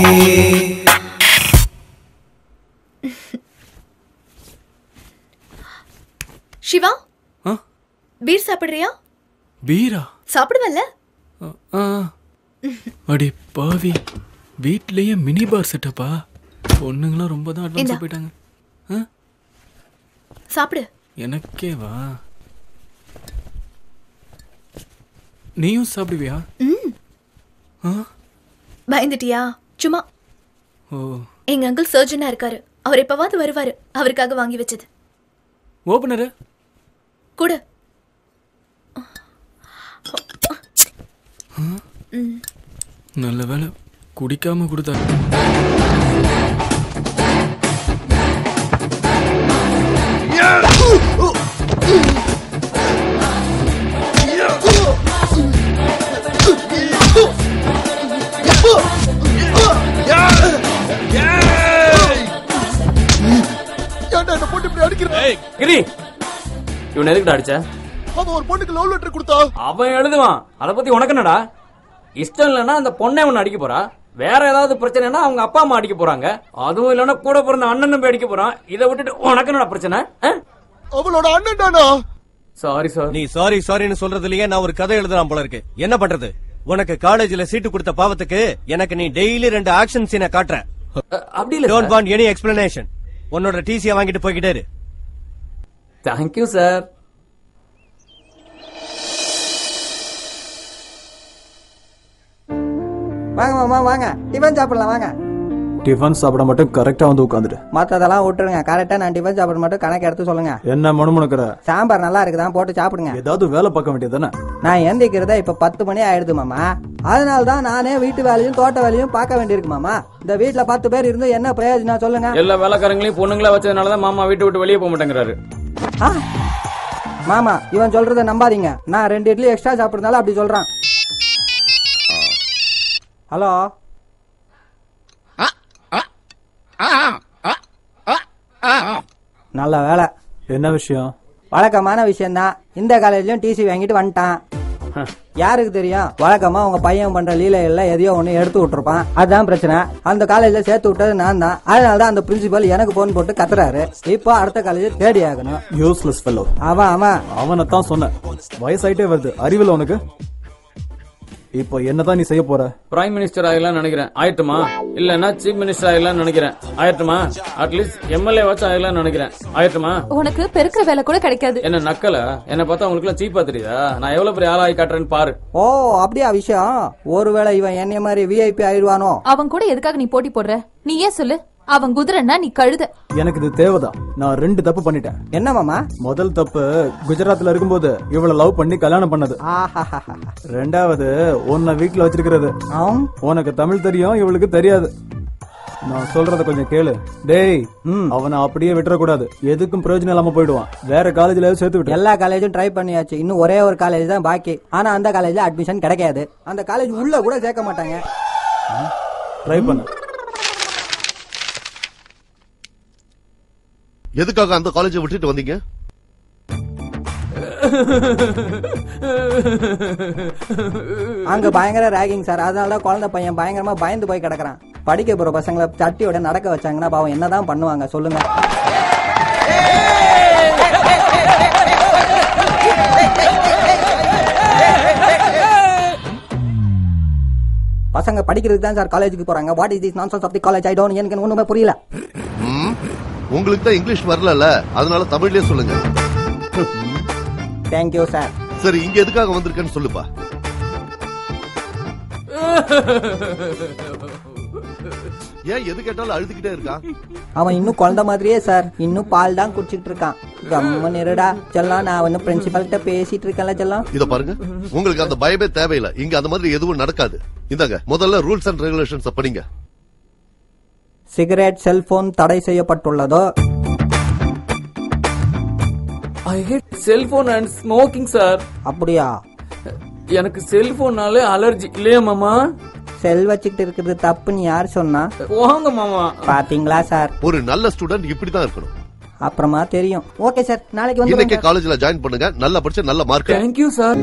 சிவா ஆ? பீர் சாப்பிடுறியா பீரா சாப்பிடுவல்ல ஆ அடி பாவி வீட்லயே மினி பார் செட்டப்பா பொண்ணுங்களாம் ரொம்ப தான் இந்தா. அட்வான்ஸாக போயிட்டாங்க சாப்பிடு எனக்கே வா நீயும் சாப்பிடுவியா ம் ஆ பயந்துட்டியா சும்மா ஓ எங்க அங்கிள் சர்ஜனா இருக்காரு அவர் எப்பவாவது வருவாரு அவருக்காக வாங்கி வச்சது ஓப்பனரு கொடு ம் நல்ல வேலை குடிக்காம கொடுத்தாரு ஏன்டா இந்த பொண்ணு இப்படி அடிக்கிறா கிரி இவன் எதுக்குடா அடிச்ச அவன் ஒரு பொண்ணுக்கு லவ் லெட்டர் கொடுத்தா அவன் எழுதுவான் அதை பத்தி உனக்கு என்னடா இஷ்டம் இல்லைன்னா அந்த பொண்ணை அவன் அடிக்க போறா வேற ஏதாவது பிரச்சனைனா அவங்க அப்பா அம்மா அடிக்க போறாங்க அதுவும் இல்லைன்னா கூட பிறந்த அண்ணனும் போய் அடிக்க போறான் இதை விட்டுட்டு உனக்கு என்னடா பிரச்சனை அவளோட அண்ணன் தானா சாரி சார் நீ சாரி சாரின்னு சொல்றதுலயே நான் ஒரு கதை எழுதலாம் போல இருக்கு என்ன பண்றது உனக்கு காலேஜ்ல சீட்டு கொடுத்த பாவத்துக்கு எனக்கு நீ டெய்லி ரெண்டு ஆக்ஷன் சீனை காட்டுற அப்படி இல்ல டோன்ட் வாண்ட் எனி எக்ஸ்பிளனேஷன் உன்னோட டிசியை வாங்கிட்டு போய்கிட்டே இரு தேங்க்யூ சார் வாங்க மாமா வாங்க டிஃபன் சாப்பிடலாம் வாங்க டிஃபன் சாப்பிட மட்டும் கரெக்டா வந்து உட்காந்துட்டு மற்றதெல்லாம் விட்டுருங்க கரெக்டாக நான் டிஃபன் சாப்பிட மட்டும் கணக்கு எடுத்து சொல்லுங்க என்ன முணுமுணுக்கிற சாம்பார் நல்லா இருக்குதான் போட்டு சாப்பிடுங்க ஏதாவது வேலை பார்க்க வேண்டியது நான் எந்திக்கிறதா இப்ப பத்து மணி ஆயிடுது மாமா அதனால தான் நானே வீட்டு வேலையும் தோட்ட வேலையும் பார்க்க வேண்டியிருக்கு மாமா இந்த வீட்டுல பத்து பேர் இருந்து என்ன பிரயோஜனம் சொல்லுங்க எல்லா வேலைக்காரங்களையும் பொண்ணுங்களா வச்சதுனாலதான் மாமா வீட்டை விட்டு வெளியே போக மாட்டேங்கிறாரு ஆ? மாமா இவன் சொல்றத நம்பாதீங்க நான் ரெண்டு இட்லி எக்ஸ்ட்ரா சாப்பிடுறதால அப்படி சொல்றான் ஹலோ நல்ல வேலை என்ன விஷயம் வழக்கமான விஷயம்தான் இந்த காலேஜ்லயும் டிசி வாங்கிட்டு வந்துட்டான் யாருக்கு தெரியும் வழக்கமா உங்க பையன் பண்ற லீலைகள்ல எதையோ ஒண்ணு எடுத்து விட்டுருப்பான் அதுதான் பிரச்சனை அந்த காலேஜ்ல சேர்த்து விட்டது நான் தான் அதனால தான் அந்த பிரின்சிபல் எனக்கு போன் போட்டு கத்துறாரு இப்போ அடுத்த காலேஜ் தேடி ஆகணும் யூஸ்லெஸ் ஃபெல்லோ அவன் அவன் அவனை தான் சொன்னேன் வயசாயிட்டே வருது அறிவில் உனக்கு இப்போ என்னதான் நீ செய்ய போற பிரைம் மினிஸ்டர் ஆகலாம் நினைக்கிறேன் ஆயிட்டுமா இல்லன்னா சீஃப் மினிஸ்டர் ஆகலாம் நினைக்கிறேன் ஆயிட்டுமா அட்லீஸ்ட் எம்எல்ஏ வச்சு ஆகலாம் நினைக்கிறேன் ஆயிட்டுமா உனக்கு பெருக்கிற வேலை கூட கிடைக்காது என்ன நக்கல என்ன பார்த்தா உங்களுக்கு எல்லாம் சீப்பா தெரியுதா நான் எவ்வளவு பெரிய ஆளாகி காட்டுறேன்னு பாரு ஓ அப்படியா விஷயம் ஒருவேளை இவன் என்னைய மாதிரி விஐபி ஆயிடுவானோ அவன் கூட எதுக்காக நீ போட்டி போடுற நீ ஏன் சொல்லு அவன் குதிரைன்னா நீ கழுத எனக்கு இது தேவைதான் நான் ரெண்டு தப்பு பண்ணிட்டேன் என்ன மாமா முதல் தப்பு குஜராத்ல இருக்கும்போது இவள லவ் பண்ணி கல்யாணம் பண்ணது ஆஹாஹாஹா. ரெண்டாவது உன்னை வீட்ல வச்சிருக்கிறது உனக்கு தமிழ் தெரியும் இவளுக்கு தெரியாது நான் சொல்றத கொஞ்சம் கேளு டேய் அவனை அப்படியே விட்டுறக்கூடாது எதுக்கும் பிரயோஜனம் இல்லாம போயிடுவான் வேற காலேஜ்ல சேர்த்து விட்டு எல்லா காலேஜும் ட்ரை பண்ணியாச்சு இன்னும் ஒரே ஒரு காலேஜ் தான் பாக்கி ஆனா அந்த காலேஜ்ல அட்மிஷன் கிடைக்காது அந்த காலேஜ் உள்ள கூட சேர்க்க மாட்டாங்க ட்ரை பண்ண எதுக்காக அந்த காலேஜை விட்டுட்டு வந்தீங்க அங்க பயங்கர ரேகிங் சார் அதனால தான் குழந்தை பையன் பயங்கரமா பயந்து போய் கிடக்குறான் படிக்க போற பசங்களை சட்டியோட நடக்க வச்சாங்கன்னா பாவம் என்னதான் பண்ணுவாங்க சொல்லுங்க பசங்க படிக்கிறதுக்கு தான் சார் காலேஜுக்கு போறாங்க what is this nonsense of the college I don't எனக்கு ஒண்ணுமே புரியல ம், உங்களுக்கு தான் இங்கிலீஷ் வரலல்ல அதனால தமிழ்லயே சொல்லுங்க தேங்க்யூ சார் சரி இங்க எதுக்காக வந்திருக்கேன்னு சொல்லுப்பா ஏன் எது கேட்டாலும் அழுதுகிட்டே இருக்கான் அவன் இன்னும் குழந்தை மாதிரியே சார் இன்னும் பால் தான் குடிச்சிட்டு இருக்கான் கம்மன் இருடா செல்லம் நான் வந்து பிரின்சிபல்கிட்ட பேசிட்டு இருக்கேன்ல செல்லம் இத பாருங்க உங்களுக்கு அந்த பயமே தேவையில்லை இங்க அந்த மாதிரி எதுவும் நடக்காது இந்தாங்க முதல்ல ரூல்ஸ் அண்ட் ரெகுலேஷன்ஸ் படிங்க சிகரெட் செல்போன் தடை செய்யப்பட்டுள்ளதோ I hate cellphone and smoking sir அப்படியா எனக்கு செல்போன்னாலே அலர்ஜி இல்லையா மாமா செல் வச்சுக்கிட்டு இருக்கிறது தப்புன்னு யார் சொன்னா போங்க மாமா பாத்தீங்களா சார் ஒரு நல்ல ஸ்டூடெண்ட் இப்படிதான் இருக்கணும் அப்புறமா தெரியும் ஓகே சார் நாளைக்கு இன்னைக்கு வந்து காலேஜ்ல ஜாயின் பண்ணுங்க நல்லா படிச்சு நல்ல mark thank you sir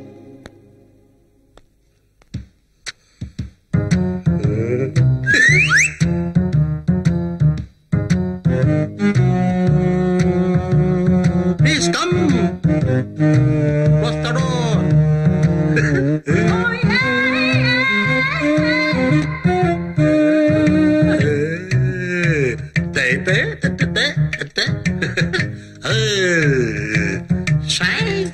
Please come. Close the door. Tete, tete, tete. Shine.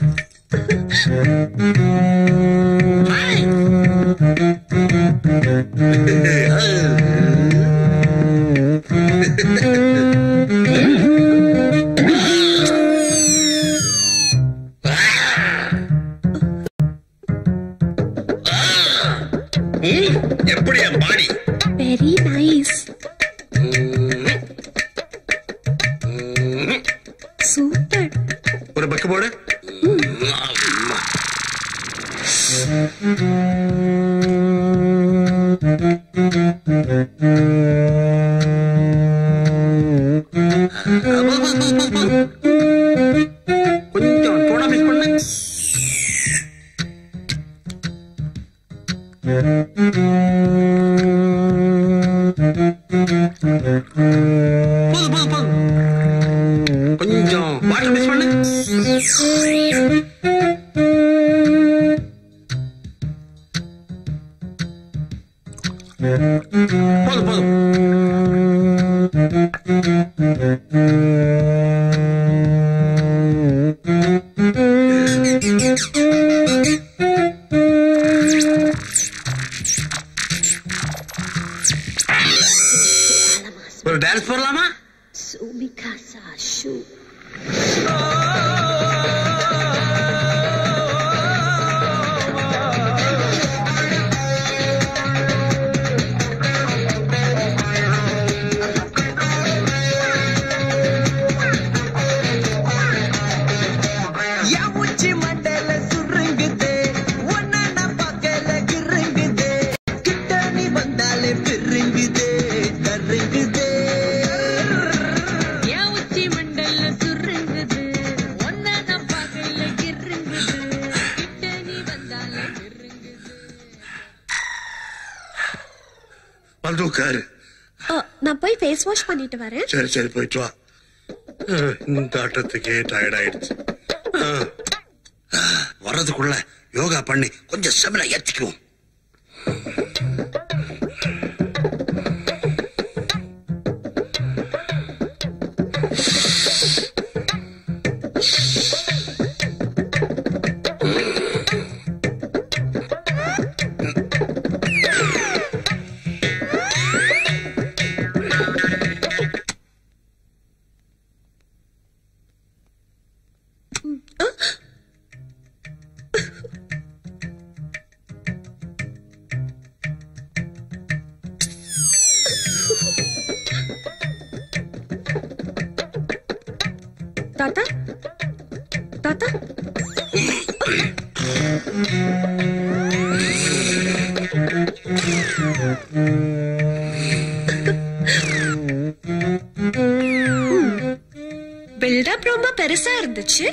எப்படி என் பாடி வெரி நைஸ் சூப்பர் ஒரு பக்கு போடு கொஞ்சம் போடா மிஸ் பண்ணு போதும் போதும் போதும் கொஞ்சம் வாட்டர் மிஸ் பண்ணு போதும் போதும் ஒரு டான்ஸ் போடலாமா உச்சி மண்டல சுருங்குதே ஒன்னா நான் பார்க்கல கிருங்குதே கிட்ட நீ வந்தாலே பிருங்குதே கருங்குதே என் உச்சி மண்டல்ல சுருங்குது ஒன்ன நான் பார்க்கல கிருங்குது கிட்ட நீ வந்தாலே வந்து உட்காரு நான் போய் ஃபேஸ் வாஷ் பண்ணிட்டு வரேன் சரி சரி போயிட்டு வா அஹ், இந்த ஆட்டத்துக்கே டயர்ட் ஆயிடுச்சு அஹ், அஹ், வர்றதுக்குள்ள யோகா பண்ணி கொஞ்சம் செமல ஏத்திக்குவோம் தாத்தா தாத்தா பில்டப் ரொம்ப பெருசா இருந்துச்சு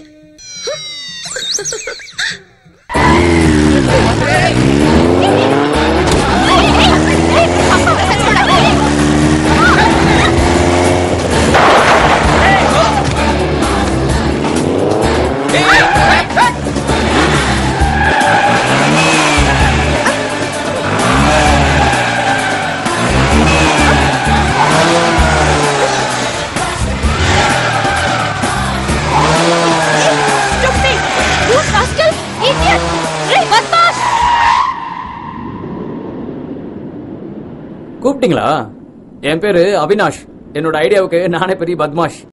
Stupid! You rascal! Idiot! Hey, badmash! கூப்பிட்டீங்களா என் பேரு அவினாஷ் என்னோட ஐடியாவுக்கு நானே பெரிய பத்மாஷ்